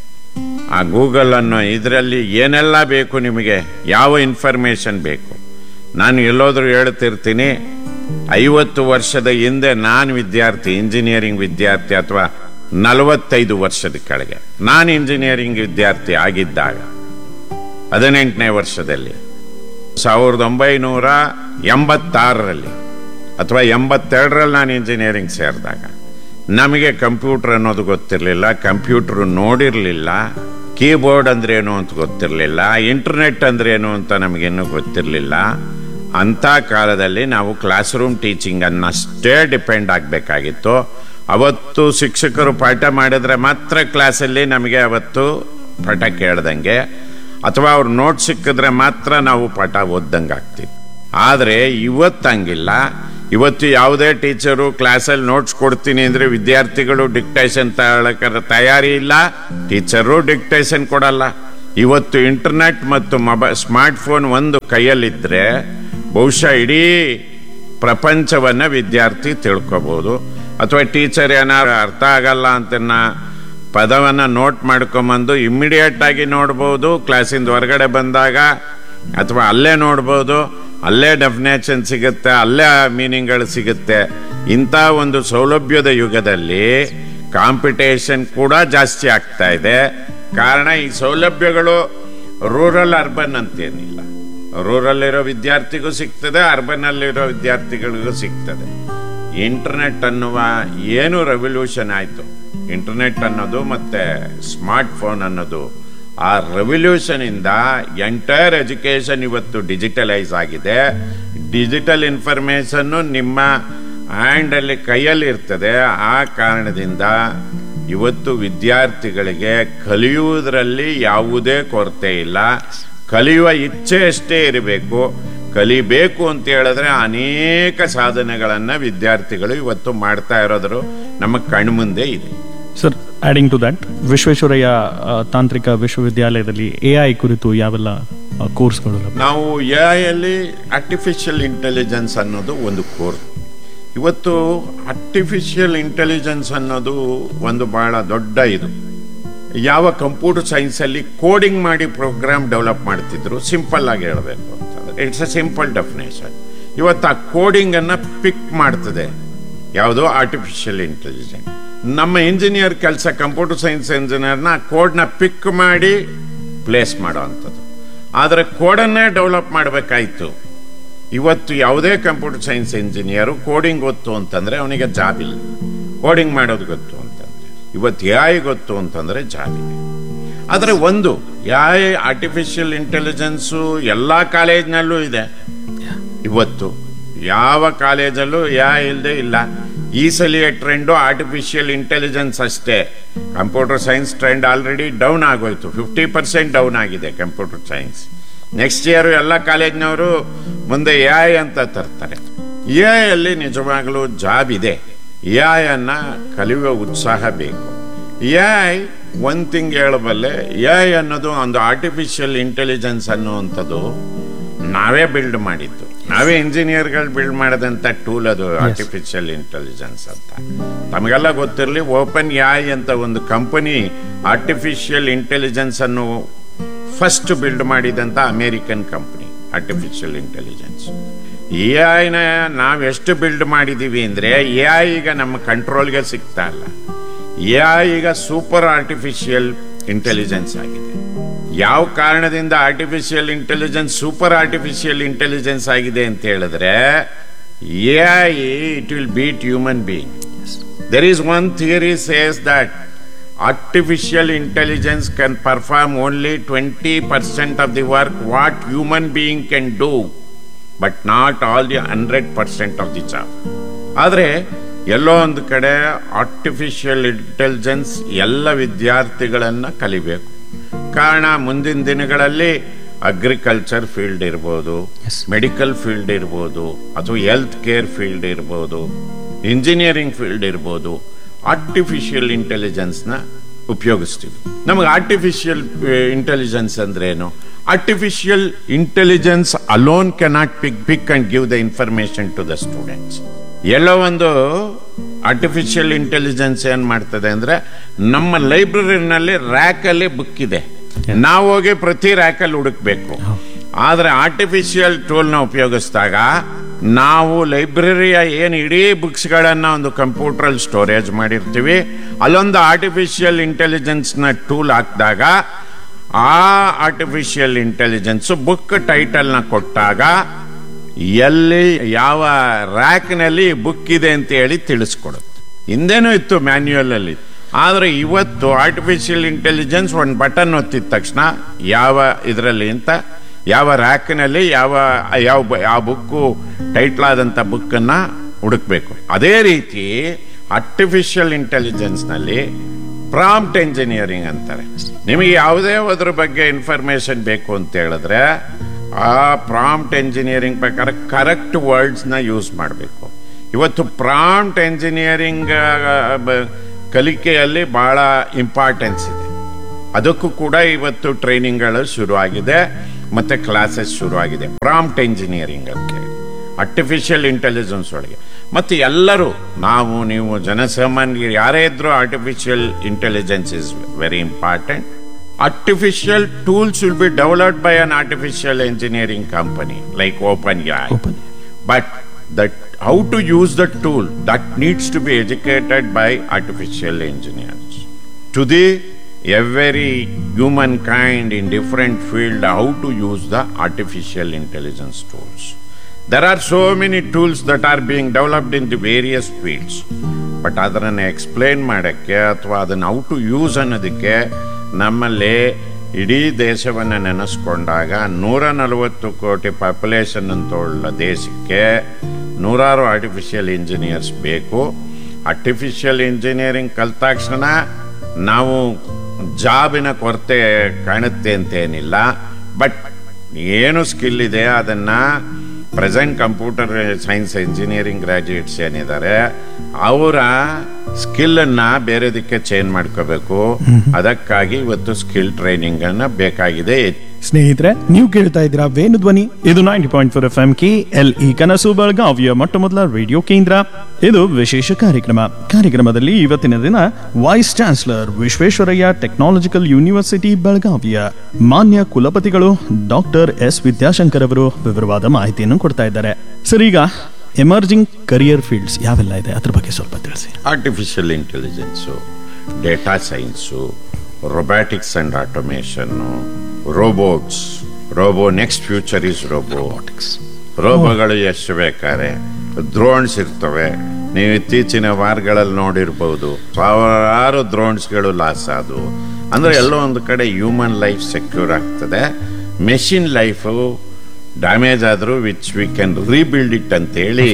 ಆ ಗೂಗಲ್ ಅನ್ನೋ ಇದರಲ್ಲಿ ಏನೆಲ್ಲ ಬೇಕು ನಿಮಗೆ ಯಾವ ಇನ್ಫಾರ್ಮೇಶನ್ ಬೇಕು ನಾನು ಎಲ್ಲೋದ್ರೂ ಹೇಳ್ತಿರ್ತೀನಿ ಐವತ್ತು ವರ್ಷದ ಹಿಂದೆ ನಾನು ವಿದ್ಯಾರ್ಥಿ ಇಂಜಿನಿಯರಿಂಗ್ ವಿದ್ಯಾರ್ಥಿ ಅಥವಾ ನಲವತ್ತೈದು ವರ್ಷದ ಕೆಳಗೆ ನಾನು ಇಂಜಿನಿಯರಿಂಗ್ ವಿದ್ಯಾರ್ಥಿ ಆಗಿದ್ದಾಗ ಹದಿನೆಂಟನೇ ವರ್ಷದಲ್ಲಿ ಸಾವಿರದ ಒಂಬೈನೂರ ಎಂಬತ್ತಾರರಲ್ಲಿ ಅಥವಾ ಎಂಬತ್ತೆರಡರಲ್ಲಿ ನಾನು ಇಂಜಿನಿಯರಿಂಗ್ ಸೇರಿದಾಗ ನಮಗೆ ಕಂಪ್ಯೂಟರ್ ಅನ್ನೋದು ಗೊತ್ತಿರಲಿಲ್ಲ ಕಂಪ್ಯೂಟರ್ ನೋಡಿರಲಿಲ್ಲ ಕೀಬೋರ್ಡ್ ಅಂದ್ರೇನು ಅಂತ ಗೊತ್ತಿರಲಿಲ್ಲ ಇಂಟರ್ನೆಟ್ ಅಂದ್ರೇನು ಅಂತ ನಮಗೇನು ಗೊತ್ತಿರಲಿಲ್ಲ ಅಂಥ ಕಾಲದಲ್ಲಿ ನಾವು ಕ್ಲಾಸ್ ರೂಮ್ ಟೀಚಿಂಗ್ ಅನ್ನಷ್ಟೇ ಡಿಪೆಂಡ್ ಆಗಬೇಕಾಗಿತ್ತು ಅವತ್ತು ಶಿಕ್ಷಕರು ಪಾಠ ಮಾಡಿದ್ರೆ ಮಾತ್ರ ಕ್ಲಾಸಲ್ಲಿ ನಮಗೆ ಅವತ್ತು ಪಾಠ ಕೇಳ್ದಂಗೆ ಅಥವಾ ಅವ್ರು ನೋಟ್ ಸಿಕ್ಕಿದ್ರೆ ಮಾತ್ರ ನಾವು ಪಾಠ ಓದ್ದಂಗೆ ಆಗ್ತಿತ್ತು ಆದರೆ ಇವತ್ತಂಗಿಲ್ಲ ಇವತ್ತು ಯಾವುದೇ ಟೀಚರು ಕ್ಲಾಸಲ್ಲಿ ನೋಟ್ಸ್ ಕೊಡ್ತೀನಿ ಅಂದರೆ ವಿದ್ಯಾರ್ಥಿಗಳು ಡಿಕ್ಟೇಷನ್ ತಗೊಳಕ್ಕೆ ತಯಾರಿ ಇಲ್ಲ ಟೀಚರು ಡಿಕ್ಟೇಷನ್ ಕೊಡಲ್ಲ ಇವತ್ತು ಇಂಟರ್ನೆಟ್ ಮತ್ತು ಮೊಬೈಲ್ ಸ್ಮಾರ್ಟ್ಫೋನ್ ಒಂದು ಕೈಯಲ್ಲಿದ್ದರೆ ಬಹುಶಃ ಇಡೀ ಪ್ರಪಂಚವನ್ನ ವಿದ್ಯಾರ್ಥಿ ತಿಳ್ಕೊಬೋದು ಅಥವಾ ಟೀಚರ್ ಏನಾದ್ರು ಅರ್ಥ ಆಗಲ್ಲ ಅಂತನ್ನ ಪದವನ್ನ ನೋಟ್ ಮಾಡ್ಕೊಂಬಂದು ಇಮ್ಮಿಡಿಯೇಟ್ ಆಗಿ ನೋಡ್ಬೋದು ಕ್ಲಾಸಿಂದ ಹೊರಗಡೆ ಬಂದಾಗ ಅಥವಾ ಅಲ್ಲೇ ನೋಡ್ಬೋದು ಅಲ್ಲೇ ಡೆಫಿನೇಷನ್ ಸಿಗುತ್ತೆ ಅಲ್ಲೇ ಮೀನಿಂಗ್ಗಳು ಸಿಗುತ್ತೆ ಇಂಥ ಒಂದು ಸೌಲಭ್ಯದ ಯುಗದಲ್ಲಿ ಕಾಂಪಿಟೇಷನ್ ಕೂಡ ಜಾಸ್ತಿ ಆಗ್ತಾ ಇದೆ ಕಾರಣ ಈ ಸೌಲಭ್ಯಗಳು ರೂರಲ್ ಅರ್ಬನ್ ಅಂತೇನಿಲ್ಲ ರೂರಲ್ ಇರೋ ವಿದ್ಯಾರ್ಥಿಗೂ ಸಿಗ್ತದೆ ಅರ್ಬನ್ ಅಲ್ಲಿರೋ ವಿದ್ಯಾರ್ಥಿಗಳಿಗೂ ಸಿಗ್ತದೆ ಇಂಟರ್ನೆಟ್ ಅನ್ನುವ ಏನು ರೆವಲ್ಯೂಷನ್ ಆಯಿತು ಇಂಟರ್ನೆಟ್ ಅನ್ನೋದು ಮತ್ತೆ ಸ್ಮಾರ್ಟ್ ಫೋನ್ ಅನ್ನೋದು ಆ ರೆವಲ್ಯೂಷನ್ ಇಂದ ಎಂಟೈರ್ ಎಜುಕೇಶನ್ ಇವತ್ತು ಡಿಜಿಟಲೈಸ್ ಆಗಿದೆ ಡಿಜಿಟಲ್ ಇನ್ಫಾರ್ಮೇಶನ್ ನಿಮ್ಮ ಹ್ಯಾಂಡ್ ಅಲ್ಲಿ ಕೈಯಲ್ಲಿ ಇರ್ತದೆ ಆ ಕಾರಣದಿಂದ ಇವತ್ತು ವಿದ್ಯಾರ್ಥಿಗಳಿಗೆ ಕಲಿಯುವುದರಲ್ಲಿ ಯಾವುದೇ ಕೊರತೆ ಇಲ್ಲ ಕಲಿಯುವ ಇಚ್ಛೆ ಅಷ್ಟೇ ಇರಬೇಕು ಕಲಿಬೇಕು ಅಂತ ಹೇಳಿದ್ರೆ ಅನೇಕ ಸಾಧನೆಗಳನ್ನ ವಿದ್ಯಾರ್ಥಿಗಳು ಇವತ್ತು ಮಾಡ್ತಾ ಇರೋದ್ರು ನಮ್ಮ ಕಣ್ಮುಂದೆ ಇದೆ sir adding to that Visvesvaraya ಆ, ತಾಂತ್ರಿಕ ವಿಶ್ವವಿದ್ಯಾಲಯದಲ್ಲಿ ಎ ಐ ಕುರಿತು ಯಾವೆಲ್ಲ ಕೋರ್ಸ್ಗಳು ಲಭ್ಯ ನಾವು ಎ ಅಲ್ಲಿ ಆರ್ಟಿಫಿಷಿಯಲ್ ಇಂಟೆಲಿಜೆನ್ಸ್ ಅನ್ನೋದು ಒಂದು ಕೋರ್ಸ್ ಇವತ್ತು ಆರ್ಟಿಫಿಷಿಯಲ್ ಇಂಟೆಲಿಜೆನ್ಸ್ ಅನ್ನೋದು ಒಂದು ಬಹಳ ದೊಡ್ಡ ಇದು ಯಾವ ಕಂಪ್ಯೂಟರ್ ಸೈನ್ಸ್ ಅಲ್ಲಿ ಕೋಡಿಂಗ್ ಮಾಡಿ ಪ್ರೋಗ್ರಾಮ್ ಡೆವಲಪ್ ಮಾಡ್ತಿದ್ರು ಸಿಂಪಲ್ ಆಗಿ ಹೇಳಬೇಕು ಅಂತಂದ್ರೆ ಇಟ್ಸ್ ಅ ಸಿಂಪಲ್ ಡೆಫಿನೇಷನ್ ಇವತ್ತು ಆ ಕೋಡಿಂಗ್ ಅನ್ನ ಪಿಕ್ ಮಾಡ್ತದೆ ಯಾವುದು ಆರ್ಟಿಫಿಷಿಯಲ್ ಇಂಟೆಲಿಜೆನ್ಸ್ ನಮ್ಮ ಇಂಜಿನಿಯರ್ ಕೆಲಸ ಕಂಪ್ಯೂಟರ್ ಸೈನ್ಸ್ ಇಂಜಿನಿಯರ್ನ ಕೋಡ್ನ ಪಿಕ್ ಮಾಡಿ ಪ್ಲೇಸ್ ಮಾಡೋ ಅಂಥದ್ದು ಆದರೆ ಕೋಡನ್ನೇ ಡೆವಲಪ್ ಮಾಡಬೇಕಾಯ್ತು ಇವತ್ತು ಯಾವುದೇ ಕಂಪ್ಯೂಟರ್ ಸೈನ್ಸ್ ಇಂಜಿನಿಯರು ಕೋಡಿಂಗ್ ಗೊತ್ತು ಅಂತಂದ್ರೆ ಅವನಿಗೆ ಜಾಬ್ ಇಲ್ಲ ಕೋಡಿಂಗ್ ಮಾಡೋದು ಗೊತ್ತು ಅಂತಂದ್ರೆ ಇವತ್ತು ಎ ಗೊತ್ತು ಅಂತಂದ್ರೆ ಜಾಬ್ ಇದೆ ಆದರೆ ಒಂದು ಎ ಆರ್ಟಿಫಿಷಿಯಲ್ ಇಂಟೆಲಿಜೆನ್ಸು ಎಲ್ಲ ಕಾಲೇಜ್ನಲ್ಲೂ ಇದೆ ಇವತ್ತು ಯಾವ ಕಾಲೇಜಲ್ಲೂ ಯಾ ಇಲ್ಲದೆ ಇಲ್ಲ ಈ ಸಲಿಯ ಟ್ರೆಂಡು ಆರ್ಟಿಫಿಷಿಯಲ್ ಇಂಟೆಲಿಜೆನ್ಸ್ ಅಷ್ಟೇ computer science trend already down ಆಗೋಯ್ತು ಫಿಫ್ಟಿ ಪರ್ಸೆಂಟ್ ಡೌನ್ ಆಗಿದೆ ಕಂಪ್ಯೂಟರ್ ಸೈನ್ಸ್ ನೆಕ್ಸ್ಟ್ ಇಯರ್ ಎಲ್ಲ ಕಾಲೇಜ್ನವರು ಮುಂದೆ ಎ ಐ ಅಂತ ತರ್ತಾರೆ ಎ ಐ ಅಲ್ಲಿ ನಿಜವಾಗಲೂ ಜಾಬ್ ಇದೆ ಎ ಐ ಅನ್ನ ಕಲಿಯುವ ಉತ್ಸಾಹ ಬೇಕು ಎ ಐ ಒಂದ್ ತಿಂಗ್ ಹೇಳಬಲ್ಲೆ ಎ ಐ ಅನ್ನೋದು ಒಂದು ಆರ್ಟಿಫಿಷಿಯಲ್ ಇಂಟೆಲಿಜೆನ್ಸ್ ಅನ್ನುವಂಥದ್ದು ನಾವೇ ಬಿಲ್ಡ್ ಮಾಡಿದ್ದು ನಾವೇ ಇಂಜಿನಿಯರ್ಗಳು ಬಿಲ್ಡ್ ಮಾಡಿದಂಥ ಟೂಲ್ ಅದು ಆರ್ಟಿಫಿಷಿಯಲ್ ಇಂಟೆಲಿಜೆನ್ಸ್ ಅಂತ ತಮಗೆಲ್ಲ ಗೊತ್ತಿರಲಿ ಓಪನ್ ಯಾಯ್ ಅಂತ ಒಂದು ಕಂಪನಿ ಆರ್ಟಿಫಿಷಿಯಲ್ ಇಂಟೆಲಿಜೆನ್ಸ್ ಅನ್ನು ಫಸ್ಟ್ ಬಿಲ್ಡ್ ಮಾಡಿದಂಥ American company artificial intelligence A ಐನ ನಾವು ಎಷ್ಟು ಬಿಲ್ಡ್ ಮಾಡಿದೀವಿ ಅಂದ್ರೆ ಎ ಐ ಈಗ ನಮ್ಮ ಕಂಟ್ರೋಲ್ಗೆ ಸಿಗ್ತಾ ಇಲ್ಲ ಎ ಐ ಈಗ ಸೂಪರ್ ಆರ್ಟಿಫಿಷಿಯಲ್ ಇಂಟೆಲಿಜೆನ್ಸ್ ಆಗಿದೆ ಯಾವ ಕಾರಣದಿಂದ artificial intelligence super artificial intelligence ಆಗಿದೆ ಅಂತ ಹೇಳಿದ್ರೆ A I it will beat human being there is one theory says that artificial intelligence can perform only 20% of the work what human being can do but not all the 100% of the job ಆದರೆ ಎಲ್ಲೋ ಒಂದು ಕಡೆ ಆರ್ಟಿಫಿಷಿಯಲ್ ಇಂಟೆಲಿಜೆನ್ಸ್ ಎಲ್ಲ ವಿದ್ಯಾರ್ಥಿಗಳನ್ನ ಕಲಿಬೇಕು ಕಾರಣ ಮುಂದಿನ ದಿನಗಳಲ್ಲಿ ಅಗ್ರಿಕಲ್ಚರ್ ಫೀಲ್ಡ್ ಇರ್ಬೋದು ಮೆಡಿಕಲ್ ಫೀಲ್ಡ್ ಇರ್ಬೋದು ಅಥವಾ ಹೆಲ್ತ್ ಕೇರ್ ಫೀಲ್ಡ್ ಇರ್ಬೋದು ಇಂಜಿನಿಯರಿಂಗ್ ಫೀಲ್ಡ್ ಇರ್ಬೋದು ಆರ್ಟಿಫಿಷಿಯಲ್ ಇಂಟೆಲಿಜೆನ್ಸ್ನ ಉಪಯೋಗಿಸ್ತೀವಿ ನಮಗೆ ಆರ್ಟಿಫಿಷಿಯಲ್ ಇಂಟೆಲಿಜೆನ್ಸ್ ಅಂದ್ರೇನು artificial intelligence alone cannot pick pick and give the information to the students ಎಲ್ಲೋ ಒಂದು ಆರ್ಟಿಫಿಷಿಯಲ್ ಇಂಟೆಲಿಜೆನ್ಸ್ ಏನ್ ಮಾಡ್ತದೆ ಅಂದ್ರೆ ನಮ್ಮ ಲೈಬ್ರರಿನಲ್ಲಿ ರ್ಯಾಕ್ ಅಲ್ಲಿ ಬುಕ್ ಇದೆ ನಾವು ಹೋಗಿ ಪ್ರತಿ ರ್ಯಾಕ್ ಅಲ್ಲಿ ಹುಡುಕ್ಬೇಕು ಆದ್ರೆ ಆರ್ಟಿಫಿಷಿಯಲ್ ಟೂಲ್ ನ ಉಪಯೋಗಿಸಿದಾಗ ನಾವು ಲೈಬ್ರರಿಯ ಏನು ಇಡೀ ಬುಕ್ಸ್ ಗಳನ್ನ ಒಂದು ಕಂಪ್ಯೂಟರ್ ಅಲ್ಲಿ ಸ್ಟೋರೇಜ್ ಮಾಡಿರ್ತೀವಿ ಅಲ್ಲೊಂದು ಆರ್ಟಿಫಿಷಿಯಲ್ ಇಂಟೆಲಿಜೆನ್ಸ್ ನ ಟೂಲ್ ಹಾಕಿದಾಗ ಆ ಆರ್ಟಿಫಿಷಿಯಲ್ ಇಂಟೆಲಿಜೆನ್ಸ್ ಬುಕ್ ಟೈಟಲ್ ನ ಕೊಟ್ಟಾಗ ಎಲ್ಲಿ ಯಾವ ರ್ಯಾಕ್ನಲ್ಲಿ ಬುಕ್ ಇದೆ ಅಂತ ಹೇಳಿ ತಿಳಿಸ್ಕೊಡುತ್ತೆ ಹಿಂದೆನೂ ಇತ್ತು ಮ್ಯಾನ್ಯುಯಲ್ ಅಲ್ಲಿ ಆದ್ರೆ ಇವತ್ತು ಆರ್ಟಿಫಿಷಿಯಲ್ ಇಂಟೆಲಿಜೆನ್ಸ್ ಒಂದು ಬಟನ್ ಒತ್ತಿದ ತಕ್ಷಣ ಯಾವ ಇದರಲ್ಲಿ ಅಂತ ಯಾವ ರ್ಯಾಕ್ನಲ್ಲಿ ಯಾವ ಯಾವ ಬ- ಯಾವ ಬುಕ್ಕು ಟೈಟ್ಲ್ ಆದಂಥ ಬುಕ್ಕನ್ನು ಹುಡುಕ್ಬೇಕು ಅದೇ ರೀತಿ ಆರ್ಟಿಫಿಷಿಯಲ್ ಇಂಟೆಲಿಜೆನ್ಸ್ನಲ್ಲಿ ಪ್ರಾಂಪ್ಟ್ ಎಂಜಿನಿಯರಿಂಗ್ ಅಂತಾರೆ ನಿಮಗೆ ಯಾವುದೇ ಅದ್ರ ಬಗ್ಗೆ ಇನ್ಫಾರ್ಮೇಶನ್ ಬೇಕು ಅಂತ ಹೇಳಿದ್ರೆ ಆ ಪ್ರಾಂಪ್ಟ್ ಎಂಜಿನಿಯರಿಂಗ್ ಪ್ರಕಾರ ಕರೆಕ್ಟ್ ವರ್ಡ್ಸ್ನ ಯೂಸ್ ಮಾಡಬೇಕು ಇವತ್ತು ಪ್ರಾಂಪ್ಟ್ ಎಂಜಿನಿಯರಿಂಗ್ ಕಲಿಕೆಯಲ್ಲಿ ಬಹಳ ಇಂಪಾರ್ಟೆನ್ಸ್ ಇದೆ ಅದಕ್ಕೂ ಕೂಡ ಇವತ್ತು ಟ್ರೈನಿಂಗ್ಗಳು ಶುರುವಾಗಿದೆ ಮತ್ತೆ ಕ್ಲಾಸಸ್ ಶುರುವಾಗಿದೆ ಪ್ರಾಂಪ್ಟ್ ಎಂಜಿನಿಯರಿಂಗ್ ಅಂತ ಹೇಳಿ ಆರ್ಟಿಫಿಷಿಯಲ್ ಇಂಟೆಲಿಜೆನ್ಸ್ ಒಳಗೆ ಮತ್ತು ಎಲ್ಲರೂ ನಾವು ನೀವು ಜನಸಾಮಾನ್ಯರು ಯಾರೇ ಇದ್ರೂ artificial intelligence is very important artificial tools will be developed by an artificial engineering company like open Open. but that how to use the tool that needs to be educated by artificial engineers today every humankind in different field how to use the artificial intelligence tools there are so many tools that are being developed in the various fields but ಅದನ್ನು ಎಕ್ಸ್ಪ್ಲೇನ್ ಮಾಡೋಕ್ಕೆ ಅಥವಾ ಅದನ್ನು ಔ ಟು ಯೂಸ್ ಅನ್ನೋದಕ್ಕೆ ನಮ್ಮಲ್ಲಿ ಇಡೀ ದೇಶವನ್ನು ನೆನೆಸ್ಕೊಂಡಾಗ ನೂರ ನಲವತ್ತು ಕೋಟಿ ಪಾಪ್ಯುಲೇಷನ್ ಅಂತ ಉಳ್ಳ ದೇಶಕ್ಕೆ ನೂರಾರು ಆರ್ಟಿಫಿಷಿಯಲ್ ಇಂಜಿನಿಯರ್ಸ್ ಬೇಕು ಆರ್ಟಿಫಿಷಿಯಲ್ ಇಂಜಿನಿಯರಿಂಗ್ ಕಲ್ತಾಕ್ಷಣ ನಾವು ಜಾಬಿನ ಕೊರತೆ ಕಾಣುತ್ತೆ ಅಂತೇನಿಲ್ಲ ಬಟ್ ಏನು ಸ್ಕಿಲ್ ಇದೆ ಅದನ್ನ present computer science engineering graduates ಏನಿದ್ದಾರೆ ಅವರ ಸ್ಕಿಲ್ ಅನ್ನ ಬೇರೆದಕ್ಕೆ ಚೇಂಜ್ ಮಾಡ್ಕೋಬೇಕು ಅದಕ್ಕಾಗಿ ಇವತ್ತು ಸ್ಕಿಲ್ ಟ್ರೈನಿಂಗ್ ಅನ್ನ ಬೇಕಾಗಿದೆ ಸ್ನೇಹಿತರೆ ನೀವು ಕೇಳ್ತಾ ಇದ್ದೀರಾ ವೇಣು ಧ್ವನಿ ಇದು ninety point four F M K L E ಕನಸು ಬೆಳಗಾವಿಯ ಮೊಟ್ಟ ಮೊದಲ ರೇಡಿಯೋ ಕೇಂದ್ರ ಇದು ವಿಶೇಷ ಕಾರ್ಯಕ್ರಮ ಕಾರ್ಯಕ್ರಮದಲ್ಲಿ ಇವತ್ತಿನ ದಿನ vice chancellor Visvesvaraya technological university ಬೆಳಗಾವಿಯ ಮಾನ್ಯ ಕುಲಪತಿಗಳು ಡಾಕ್ಟರ್ ಎಸ್ ವಿದ್ಯಾಶಂಕರ್ ಅವರು ವಿವರವಾದ ಮಾಹಿತಿಯನ್ನು ಕೊಡ್ತಾ ಇದ್ದಾರೆ ಸರ್ ಈಗ ಎಮರ್ಜಿಂಗ್ ಕರಿಯರ್ ಫೀಲ್ಡ್ಸ್ ಯಾವೆಲ್ಲ ಇದೆ ಅದ್ರ ಬಗ್ಗೆ ಸ್ವಲ್ಪ ತಿಳಿಸಿ artificial intelligence data science robotics and automation robots robo next future is robo ರೋಬೋಗಳು ಎಷ್ಟು ಬೇಕಾದ್ರೆ ಡ್ರೋನ್ಸ್ ಇರ್ತವೆ ನೀವು ಇತ್ತೀಚಿನ ವಾರಗಳಲ್ಲಿ ನೋಡಿರ್ಬೋದು ಸಾವಿರಾರು ಡ್ರೋನ್ಸ್ಗಳು ಲಾಸ್ ಆದವು ಅಂದ್ರೆ ಎಲ್ಲೋ ಒಂದು ಕಡೆ ಹ್ಯೂಮನ್ ಲೈಫ್ ಸೆಕ್ಯೂರ್ ಆಗ್ತದೆ ಮೆಷಿನ್ ಲೈಫು ಡ್ಯಾಮೇಜ್ ಆದರೂ which we can rebuild it ಅಂತೇಳಿ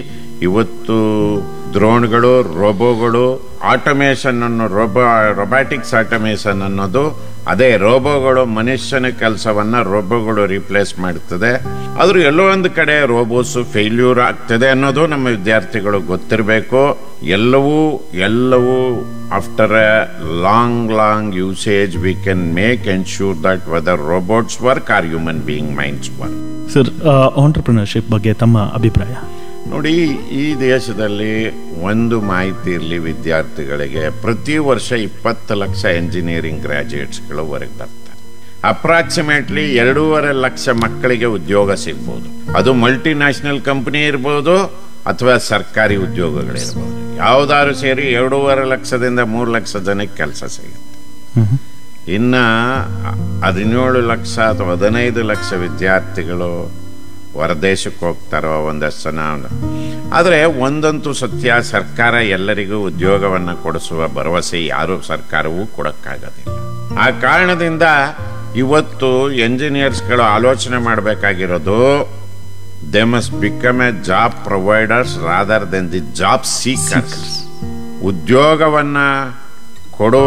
ಇವತ್ತು ಡ್ರೋನ್ಗಳು ರೋಬೋಗಳು ಆಟೋಮೇಷನ್ ಅನ್ನೋ ರೋಬೋ ರೊಬ್ಯಾಟಿಕ್ಸ್ ಆಟೋಮೇಷನ್ ಅನ್ನೋದು ಅದೇ ರೋಬೋಗಳು ಮನುಷ್ಯನ ಕೆಲಸವನ್ನ ರೋಬೋಗಳು ರಿಪ್ಲೇಸ್ ಮಾಡ್ತದೆ ಆದ್ರೂ ಎಲ್ಲೋ ಒಂದು ಕಡೆ ರೋಬೋಸ್ ಫೇಲ್ಯೂರ್ ಆಗ್ತದೆ ಅನ್ನೋದು ನಮ್ಮ ವಿದ್ಯಾರ್ಥಿಗಳು ಗೊತ್ತಿರಬೇಕು ಎಲ್ಲವೂ ಎಲ್ಲವೂ after a long long usage we can make ensure that whether robots work or human being minds work sir entrepreneurship ಬಗ್ಗೆ ತಮ್ಮ ಅಭಿಪ್ರಾಯ ನೋಡಿ ಈ ದೇಶದಲ್ಲಿ ಒಂದು ಮಾಹಿತಿ ಇರಲಿ ವಿದ್ಯಾರ್ಥಿಗಳಿಗೆ ಪ್ರತಿ ವರ್ಷ ಇಪ್ಪತ್ತು ಲಕ್ಷ ಎಂಜಿನಿಯರಿಂಗ್ ಗ್ರಾಜ್ಯುಯೇಟ್ಸ್ಗಳು ಹೊರಗೆ ಬರ್ತಾರೆ ಅಪ್ರಾಕ್ಸಿಮೇಟ್ಲಿ ಎರಡೂವರೆ ಲಕ್ಷ ಮಕ್ಕಳಿಗೆ ಉದ್ಯೋಗ ಸಿಗ್ಬೋದು ಅದು ಮಲ್ಟಿನ್ಯಾಷನಲ್ ಕಂಪನಿ ಇರ್ಬೋದು ಅಥವಾ ಸರ್ಕಾರಿ ಉದ್ಯೋಗಗಳಿರ್ಬೋದು ಯಾವ್ದಾದ್ರು ಸೇರಿ ಎರಡೂವರೆ ಲಕ್ಷದಿಂದ ಮೂರು ಲಕ್ಷ ಜನಕ್ಕೆ ಕೆಲಸ ಸಿಗುತ್ತೆ ಇನ್ನ ಹದಿನೇಳು ಲಕ್ಷ ಅಥವಾ ಹದಿನೈದು ಲಕ್ಷ ವಿದ್ಯಾರ್ಥಿಗಳು ಹೊರದೇಶಕ್ಕೆ ಹೋಗ್ತಾರೋ ಒಂದಷ್ಟು ಜನ ಆದರೆ ಒಂದಂತೂ ಸತ್ಯ ಸರ್ಕಾರ ಎಲ್ಲರಿಗೂ ಉದ್ಯೋಗವನ್ನು ಕೊಡಿಸುವ ಭರವಸೆ ಯಾರು ಸರ್ಕಾರವೂ ಕೊಡಕ್ಕಾಗೋದಿಲ್ಲ ಆ ಕಾರಣದಿಂದ ಇವತ್ತು ಎಂಜಿನಿಯರ್ಸ್ಗಳು ಆಲೋಚನೆ ಮಾಡಬೇಕಾಗಿರೋದು they must become a job providers rather than the job seekers ಉದ್ಯೋಗವನ್ನ ಕೊಡುವ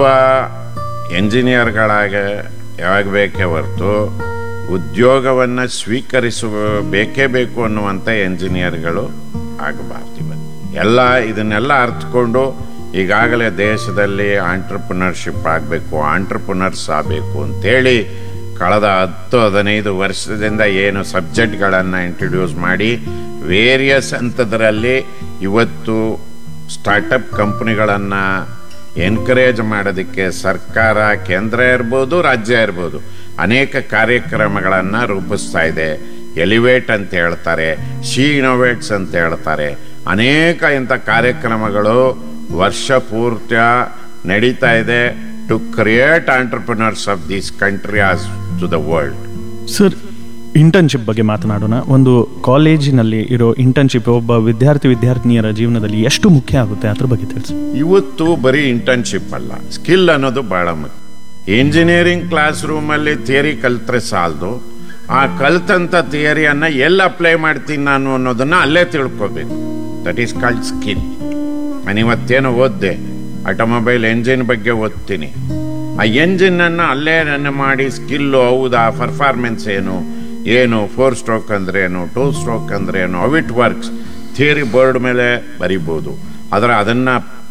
ಎಂಜಿನಿಯರ್ಗಳಾಗ ಯಾವಾಗ ಬೇಕೇ ಹೊರತು ಉದ್ಯೋಗವನ್ನ ಸ್ವೀಕರಿಸುವ ಬೇಕೇ ಬೇಕು ಅನ್ನುವಂಥ ಎಂಜಿನಿಯರ್ಗಳು ಆಗಬಾರ್ದು ಇವತ್ತು ಎಲ್ಲ ಇದನ್ನೆಲ್ಲ ಅರ್ಥಕೊಂಡು ಈಗಾಗಲೇ ದೇಶದಲ್ಲಿ ಆಂಟ್ರಪ್ರಿನರ್ಶಿಪ್ ಆಗಬೇಕು ಆಂಟ್ರಪ್ರಿನರ್ಸ್ ಆಗಬೇಕು ಅಂತೇಳಿ ಕಳೆದ ಹತ್ತು ಹದಿನೈದು ವರ್ಷದಿಂದ ಏನು ಸಬ್ಜೆಕ್ಟ್ಗಳನ್ನು ಇಂಟ್ರೊಡ್ಯೂಸ್ ಮಾಡಿ ವೇರಿಯಸ್ ಹಂತದರಲ್ಲಿ ಇವತ್ತು ಸ್ಟಾರ್ಟಪ್ ಕಂಪ್ನಿಗಳನ್ನು ಎನ್ಕರೇಜ್ ಮಾಡೋದಕ್ಕೆ ಸರ್ಕಾರ ಕೇಂದ್ರ ಇರ್ಬೋದು ರಾಜ್ಯ ಇರ್ಬೋದು ಅನೇಕ ಕಾರ್ಯಕ್ರಮಗಳನ್ನು ರೂಪಿಸ್ತಾ ಇದೆ ಎಲಿವೇಟ್ ಅಂತ ಹೇಳ್ತಾರೆ ಶಿ ಇನೋವೇಟ್ಸ್ ಅಂತ ಹೇಳ್ತಾರೆ ಅನೇಕ ಇಂಥ ಕಾರ್ಯಕ್ರಮಗಳು ವರ್ಷ ಪೂರ್ತಿಯ ನಡೀತಾ ಇದೆ to create entrepreneurs of this country as to the world sir internship ಬಗ್ಗೆ ಮಾತನಾಡೋಣ ಒಂದು ಕಾಲೇಜಿನಲ್ಲಿ ಇರೋ ಇಂಟರ್ನ್ಶಿಪ್ ಒಬ್ಬ ವಿದ್ಯಾರ್ಥಿ ವಿದ್ಯಾರ್ಥಿನಿಯರ ಜೀವನದಲ್ಲಿ ಎಷ್ಟು ಮುಖ್ಯ ಆಗುತ್ತೆ ಅದ್ರ ಬಗ್ಗೆ ತಿಳಿಸಿ ಇವತ್ತು ಬರೀ ಇಂಟರ್ನ್ಶಿಪ್ ಅಲ್ಲ ಸ್ಕಿಲ್ ಅನ್ನೋದು ಬಹಳ ಮುಖ್ಯ ಇಂಜಿನಿಯರಿಂಗ್ ಕ್ಲಾಸ್ ರೂಮಲ್ಲಿ ಥಿಯರಿ ಕಲ್ತ್ರೆ ಸಾಲದು ಆ ಕಲ್ತಂತ ಥಿಯರಿಯನ್ನ ಎಲ್ಲಿ ಅಪ್ಲೈ ಮಾಡ್ತೀನಿ ನಾನು ಅನ್ನೋದನ್ನ ಅಲ್ಲೇ ತಿಳ್ಕೊಬೇಕು ದಟ್ ಈಸ್ ಕಾಲ್ಡ್ ಸ್ಕಿಲ್ ನಾನು ಇವತ್ತೇನೋ ಓದ್ದೆ ಆಟೋಮೊಬೈಲ್ ಎಂಜಿನ್ ಬಗ್ಗೆ ಓದ್ತೀನಿ ಆ ಎಂಜಿನ್ ಅನ್ನ ಅಲ್ಲೇ ನನ್ನ ಮಾಡಿ ಸ್ಕಿಲ್ಲು ಹೌದಾ ಪರ್ಫಾರ್ಮೆನ್ಸ್ ಏನು ಏನು ಫೋರ್ ಸ್ಟ್ರೋಕ್ ಅಂದ್ರೆ ಏನು ಟೂ ಸ್ಟ್ರೋಕ್ ಅಂದ್ರೆ ಏನು ಅವಿಟ್ ವರ್ಕ್ಸ್ ಥಿಯರಿ ಬೋರ್ಡ್ ಮೇಲೆ ಬರಿಬೋದು ಆದರೆ ಅದನ್ನ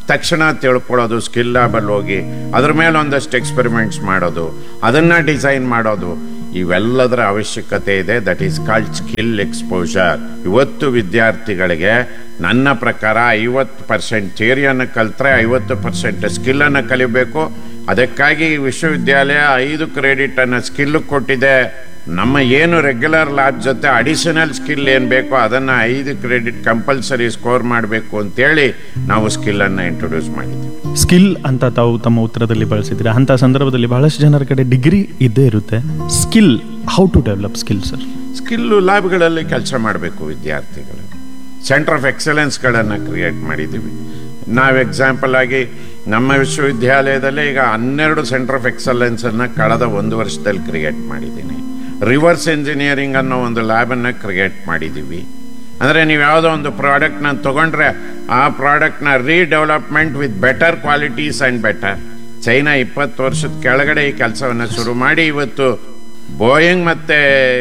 ತಕ್ಷಣ ತಿಳ್ಕೊಳ್ಳೋದು ಸ್ಕಿಲ್ ಲ್ಯಾಬಲ್ಲಿ ಹೋಗಿ ಅದ್ರ ಮೇಲೆ ಒಂದಷ್ಟು ಎಕ್ಸ್ಪೆರಿಮೆಂಟ್ಸ್ ಮಾಡೋದು ಅದನ್ನ ಡಿಸೈನ್ ಮಾಡೋದು ಇವೆಲ್ಲದರ ಅವಶ್ಯಕತೆ ಇದೆ that is called skill exposure ಇವತ್ತು ವಿದ್ಯಾರ್ಥಿಗಳಿಗೆ ನನ್ನ ಪ್ರಕಾರ ಐವತ್ತು ಪರ್ಸೆಂಟ್ ಥಿಯರಿಯನ್ನು ಕಲ್ತ್ರೆ ಐವತ್ತು ಪರ್ಸೆಂಟ್ ಸ್ಕಿಲ್ಲನ್ನು ಕಲಿಬೇಕು ಅದಕ್ಕಾಗಿ ವಿಶ್ವವಿದ್ಯಾಲಯ ಐದು ಕ್ರೆಡಿಟ್ ಅನ್ನು ಸ್ಕಿಲ್ ಕೊಟ್ಟಿದೆ ನಮ್ಮ ಏನು ರೆಗ್ಯುಲರ್ ಲ್ಯಾಬ್ ಜೊತೆ ಅಡಿಷನಲ್ ಸ್ಕಿಲ್ ಏನು ಬೇಕೋ ಅದನ್ನು ಐದು ಕ್ರೆಡಿಟ್ ಕಂಪಲ್ಸರಿ ಸ್ಕೋರ್ ಮಾಡಬೇಕು ಅಂತೇಳಿ ನಾವು ಸ್ಕಿಲ್ಲನ್ನು ಇಂಟ್ರೊಡ್ಯೂಸ್ ಮಾಡಿದ್ದೀವಿ ಸ್ಕಿಲ್ ಅಂತ ತಾವು ತಮ್ಮ ಉತ್ತರದಲ್ಲಿ ಬಳಸಿದ್ರೆ ಅಂತ ಸಂದರ್ಭದಲ್ಲಿ ಬಹಳಷ್ಟು ಜನರ ಕಡೆ ಡಿಗ್ರಿ ಇದ್ದೇ ಇರುತ್ತೆ skill how to develop skill sir skill ಲ್ಯಾಬ್ಗಳಲ್ಲಿ ಕೆಲಸ ಮಾಡಬೇಕು ವಿದ್ಯಾರ್ಥಿಗಳು ಸೆಂಟರ್ ಆಫ್ ಎಕ್ಸಲೆನ್ಸ್ಗಳನ್ನು ಕ್ರಿಯೇಟ್ ಮಾಡಿದ್ದೀವಿ ನಾವು ಎಕ್ಸಾಂಪಲ್ ಆಗಿ ನಮ್ಮ ವಿಶ್ವವಿದ್ಯಾಲಯದಲ್ಲಿ ಈಗ ಹನ್ನೆರಡು ಸೆಂಟರ್ ಆಫ್ ಎಕ್ಸಲೆನ್ಸನ್ನು ಕಳೆದ ಒಂದು ವರ್ಷದಲ್ಲಿ ಕ್ರಿಯೇಟ್ ಮಾಡಿದ್ದೀನಿ ರಿವರ್ಸ್ ಇಂಜಿನಿಯರಿಂಗ್ ಅನ್ನೋ ಒಂದು ಲ್ಯಾಬನ್ನು ಕ್ರಿಯೇಟ್ ಮಾಡಿದ್ದೀವಿ ಅಂದರೆ ನೀವು ಯಾವುದೋ ಒಂದು ಪ್ರಾಡಕ್ಟ್ನ ತಗೊಂಡ್ರೆ ಆ ಪ್ರಾಡಕ್ಟ್ನ redevelopment with better qualities and better China ಇಪ್ಪತ್ತು ವರ್ಷದ ಕೆಳಗಡೆ ಈ ಕೆಲಸವನ್ನು ಶುರು ಮಾಡಿ ಇವತ್ತು ಬೋಯಿಂಗ್ ಮತ್ತೆ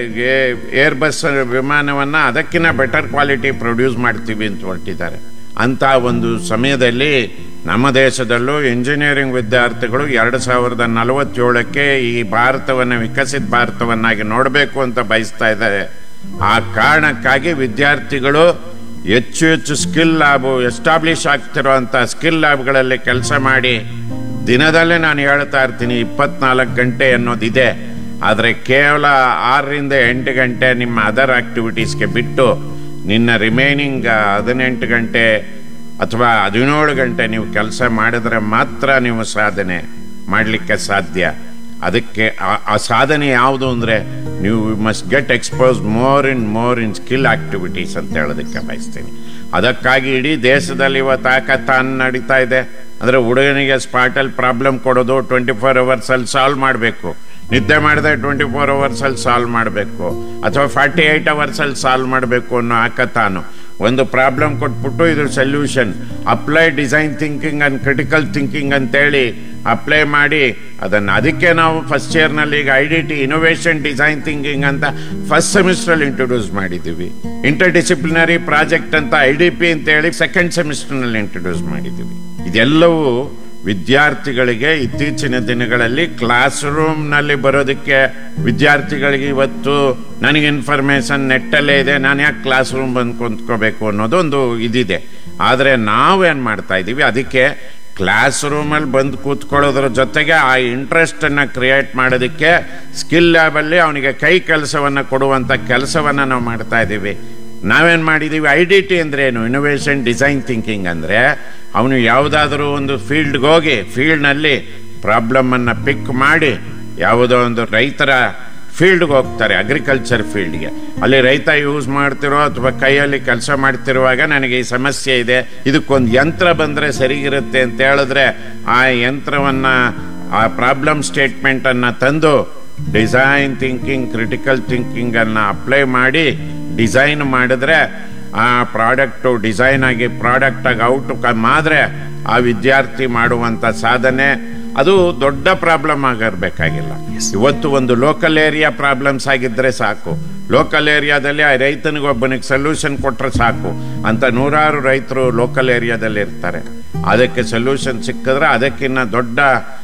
ಏರ್ ಬಸ್ ವಿಮಾನವನ್ನ ಅದಕ್ಕಿಂತ ಬೆಟರ್ ಕ್ವಾಲಿಟಿ ಪ್ರೊಡ್ಯೂಸ್ ಮಾಡ್ತೀವಿ ಅಂತ ಹೊರಟಿದ್ದಾರೆ ಅಂತ ಒಂದು ಸಮಯದಲ್ಲಿ ನಮ್ಮ ದೇಶದಲ್ಲೂ ಇಂಜಿನಿಯರಿಂಗ್ ವಿದ್ಯಾರ್ಥಿಗಳು ಎರಡು ಸಾವಿರದ ನಲವತ್ತೇಳಕ್ಕೆ ಈ ಭಾರತವನ್ನು ವಿಕಸಿತ ಭಾರತವನ್ನಾಗಿ ನೋಡಬೇಕು ಅಂತ ಬಯಸ್ತಾ ಇದ್ದಾರೆ ಆ ಕಾರಣಕ್ಕಾಗಿ ವಿದ್ಯಾರ್ಥಿಗಳು ಹೆಚ್ಚು ಹೆಚ್ಚು ಸ್ಕಿಲ್ ಲ್ಯಾಬು ಎಸ್ಟಾಬ್ಲಿಷ್ ಆಗ್ತಿರುವಂಥ ಸ್ಕಿಲ್ ಲ್ಯಾಬ್ಗಳಲ್ಲಿ ಕೆಲಸ ಮಾಡಿ ದಿನದಲ್ಲೇ ನಾನು ಹೇಳ್ತಾ ಇರ್ತೀನಿ ಇಪ್ಪತ್ನಾಲ್ಕು ಗಂಟೆ ಅನ್ನೋದಿದೆ ಆದರೆ ಕೇವಲ ಆರರಿಂದ ಎಂಟು ಗಂಟೆ ನಿಮ್ಮ ಅದರ್ ಆಕ್ಟಿವಿಟೀಸ್ಗೆ ಬಿಟ್ಟು ನಿನ್ನ ರಿಮೈನಿಂಗ್ ಹದಿನೆಂಟು ಗಂಟೆ ಅಥವಾ ಹದಿನೇಳು ಗಂಟೆ ನೀವು ಕೆಲಸ ಮಾಡಿದ್ರೆ ಮಾತ್ರ ನೀವು ಸಾಧನೆ ಮಾಡಲಿಕ್ಕೆ ಸಾಧ್ಯ ಅದಕ್ಕೆ ಆ- ಆ ಸಾಧನೆ ಯಾವುದು ಅಂದರೆ ನೀವು must get expose more in more in skill activities ಅಂತ ಹೇಳೋದಕ್ಕೆ ಬಯಸ್ತೀನಿ ಅದಕ್ಕಾಗಿ ಇಡೀ ದೇಶದಲ್ಲಿ ಇವತ್ತು ಆಕತಾನ್ ನಡೀತಾ ಇದೆ ಅಂದರೆ ಹುಡುಗನಿಗೆ ಸ್ಪಾಟಲ್ಲಿ ಪ್ರಾಬ್ಲಮ್ ಕೊಡೋದು ಟ್ವೆಂಟಿ ಫೋರ್ ಅವರ್ಸಲ್ಲಿ ಸಾಲ್ವ್ ಮಾಡಬೇಕು ನಿದ್ದೆ ಮಾಡಿದ್ರೆ ಟ್ವೆಂಟಿ ಫೋರ್ ಅವರ್ಸಲ್ಲಿ ಸಾಲ್ವ್ ಮಾಡಬೇಕು ಅಥವಾ ಫಾರ್ಟಿ ಏಯ್ಟ್ ಅವರ್ಸಲ್ಲಿ ಸಾಲ್ವ್ ಮಾಡಬೇಕು ಅನ್ನೋ ಆಕತಾನು ಒಂದು ಪ್ರಾಬ್ಲಮ್ ಕೊಟ್ಬಿಟ್ಟು ಇದ್ರ solution apply design thinking and critical thinking ಅಂತೇಳಿ ಅಪ್ಲೈ ಮಾಡಿ ಅದನ್ನು ಅದಕ್ಕೆ ನಾವು ಫಸ್ಟ್ ಇಯರ್ನಲ್ಲಿ ಈಗ I D T innovation design thinking ಅಂತ ಫಸ್ಟ್ ಸೆಮಿಸ್ಟ್ರಲ್ಲಿ ಇಂಟ್ರೊಡ್ಯೂಸ್ ಮಾಡಿದ್ದೀವಿ ಇಂಟರ್ ಡಿಸಿಪ್ಲಿನರಿ ಪ್ರಾಜೆಕ್ಟ್ ಅಂತ ಐ ಡಿ ಪಿ ಅಂತೇಳಿ ಸೆಕೆಂಡ್ ಸೆಮಿಸ್ಟರ್ನಲ್ಲಿ ಇಂಟ್ರೊಡ್ಯೂಸ್ ಮಾಡಿದ್ದೀವಿ ಇದೆಲ್ಲವೂ ವಿದ್ಯಾರ್ಥಿಗಳಿಗೆ ಇತ್ತೀಚಿನ ದಿನಗಳಲ್ಲಿ ಕ್ಲಾಸ್ ರೂಮ್ನಲ್ಲಿ ಬರೋದಕ್ಕೆ ವಿದ್ಯಾರ್ಥಿಗಳಿಗೆ ಇವತ್ತು ನನಗೆ ಇನ್ಫಾರ್ಮೇಶನ್ ನೆಟ್ಟಲ್ಲೇ ಇದೆ ನಾನು ಯಾಕೆ ಕ್ಲಾಸ್ ರೂಮ್ ಬಂದು ಕುಂತ್ಕೋಬೇಕು ಅನ್ನೋದೊಂದು ಇದಿದೆ ಆದರೆ ನಾವೇನು ಮಾಡ್ತಾ ಇದ್ದೀವಿ ಅದಕ್ಕೆ ಕ್ಲಾಸ್ ರೂಮಲ್ಲಿ ಬಂದು ಕೂತ್ಕೊಳ್ಳೋದ್ರ ಜೊತೆಗೆ ಆ ಇಂಟ್ರೆಸ್ಟನ್ನು ಕ್ರಿಯೇಟ್ ಮಾಡೋದಕ್ಕೆ ಸ್ಕಿಲ್ ಲ್ಯಾಬಲ್ಲಿ ಅವನಿಗೆ ಕೈ ಕೆಲಸವನ್ನು ಕೊಡುವಂಥ ಕೆಲಸವನ್ನು ನಾವು ಮಾಡ್ತಾ ಇದ್ದೀವಿ ನಾವೇನು ಮಾಡಿದ್ದೀವಿ ಐ ಡಿ ಟಿ ಅಂದ್ರೆ ಏನು ಇನೋವೇಷನ್ ಡಿಸೈನ್ ಥಿಂಕಿಂಗ್ ಅಂದರೆ ಅವನು ಯಾವುದಾದ್ರೂ ಒಂದು ಫೀಲ್ಡ್ಗೆ ಹೋಗಿ ಫೀಲ್ಡ್ನಲ್ಲಿ ಪ್ರಾಬ್ಲಮನ್ನು ಪಿಕ್ ಮಾಡಿ ಯಾವುದೋ ಒಂದು ರೈತರ ಫೀಲ್ಡ್ಗೆ ಹೋಗ್ತಾರೆ ಅಗ್ರಿಕಲ್ಚರ್ ಫೀಲ್ಡ್ಗೆ ಅಲ್ಲಿ ರೈತ ಯೂಸ್ ಮಾಡ್ತಿರೋ ಅಥವಾ ಕೈಯಲ್ಲಿ ಕೆಲಸ ಮಾಡ್ತಿರುವಾಗ ನನಗೆ ಈ ಸಮಸ್ಯೆ ಇದೆ ಇದಕ್ಕೊಂದು ಯಂತ್ರ ಬಂದರೆ ಸರಿಗಿರುತ್ತೆ ಅಂತ ಹೇಳಿದ್ರೆ ಆ ಯಂತ್ರವನ್ನು ಆ ಪ್ರಾಬ್ಲಮ್ ಸ್ಟೇಟ್ಮೆಂಟನ್ನು ತಂದು ಡಿಸೈನ್ ಥಿಂಕಿಂಗ್ ಕ್ರಿಟಿಕಲ್ ಥಿಂಕಿಂಗನ್ನು ಅಪ್ಲೈ ಮಾಡಿ ಡಿಸೈನ್ ಮಾಡಿದ್ರೆ ಆ ಪ್ರಾಡಕ್ಟು ಡಿಸೈನ್ ಆಗಿ ಪ್ರಾಡಕ್ಟ್ ಆಗಿ ಔಟ್ ಆದರೆ ಆ ವಿದ್ಯಾರ್ಥಿ ಮಾಡುವಂಥ ಸಾಧನೆ ಅದು ದೊಡ್ಡ ಪ್ರಾಬ್ಲಮ್ ಆಗಿರ್ಬೇಕಾಗಿಲ್ಲ ಇವತ್ತು ಒಂದು ಲೋಕಲ್ ಏರಿಯಾ ಪ್ರಾಬ್ಲಮ್ಸ್ ಆಗಿದ್ರೆ ಸಾಕು ಲೋಕಲ್ ಏರಿಯಾದಲ್ಲಿ ಆ ರೈತನಿಗೊಬ್ಬನಿಗೆ ಸೊಲ್ಯೂಷನ್ ಕೊಟ್ಟರೆ ಸಾಕು ಅಂತ ನೂರಾರು ರೈತರು ಲೋಕಲ್ ಏರಿಯಾದಲ್ಲಿ ಇರ್ತಾರೆ ಅದಕ್ಕೆ ಸೊಲ್ಯೂಷನ್ ಸಿಕ್ಕಿದ್ರೆ ಅದಕ್ಕಿಂತ ದೊಡ್ಡ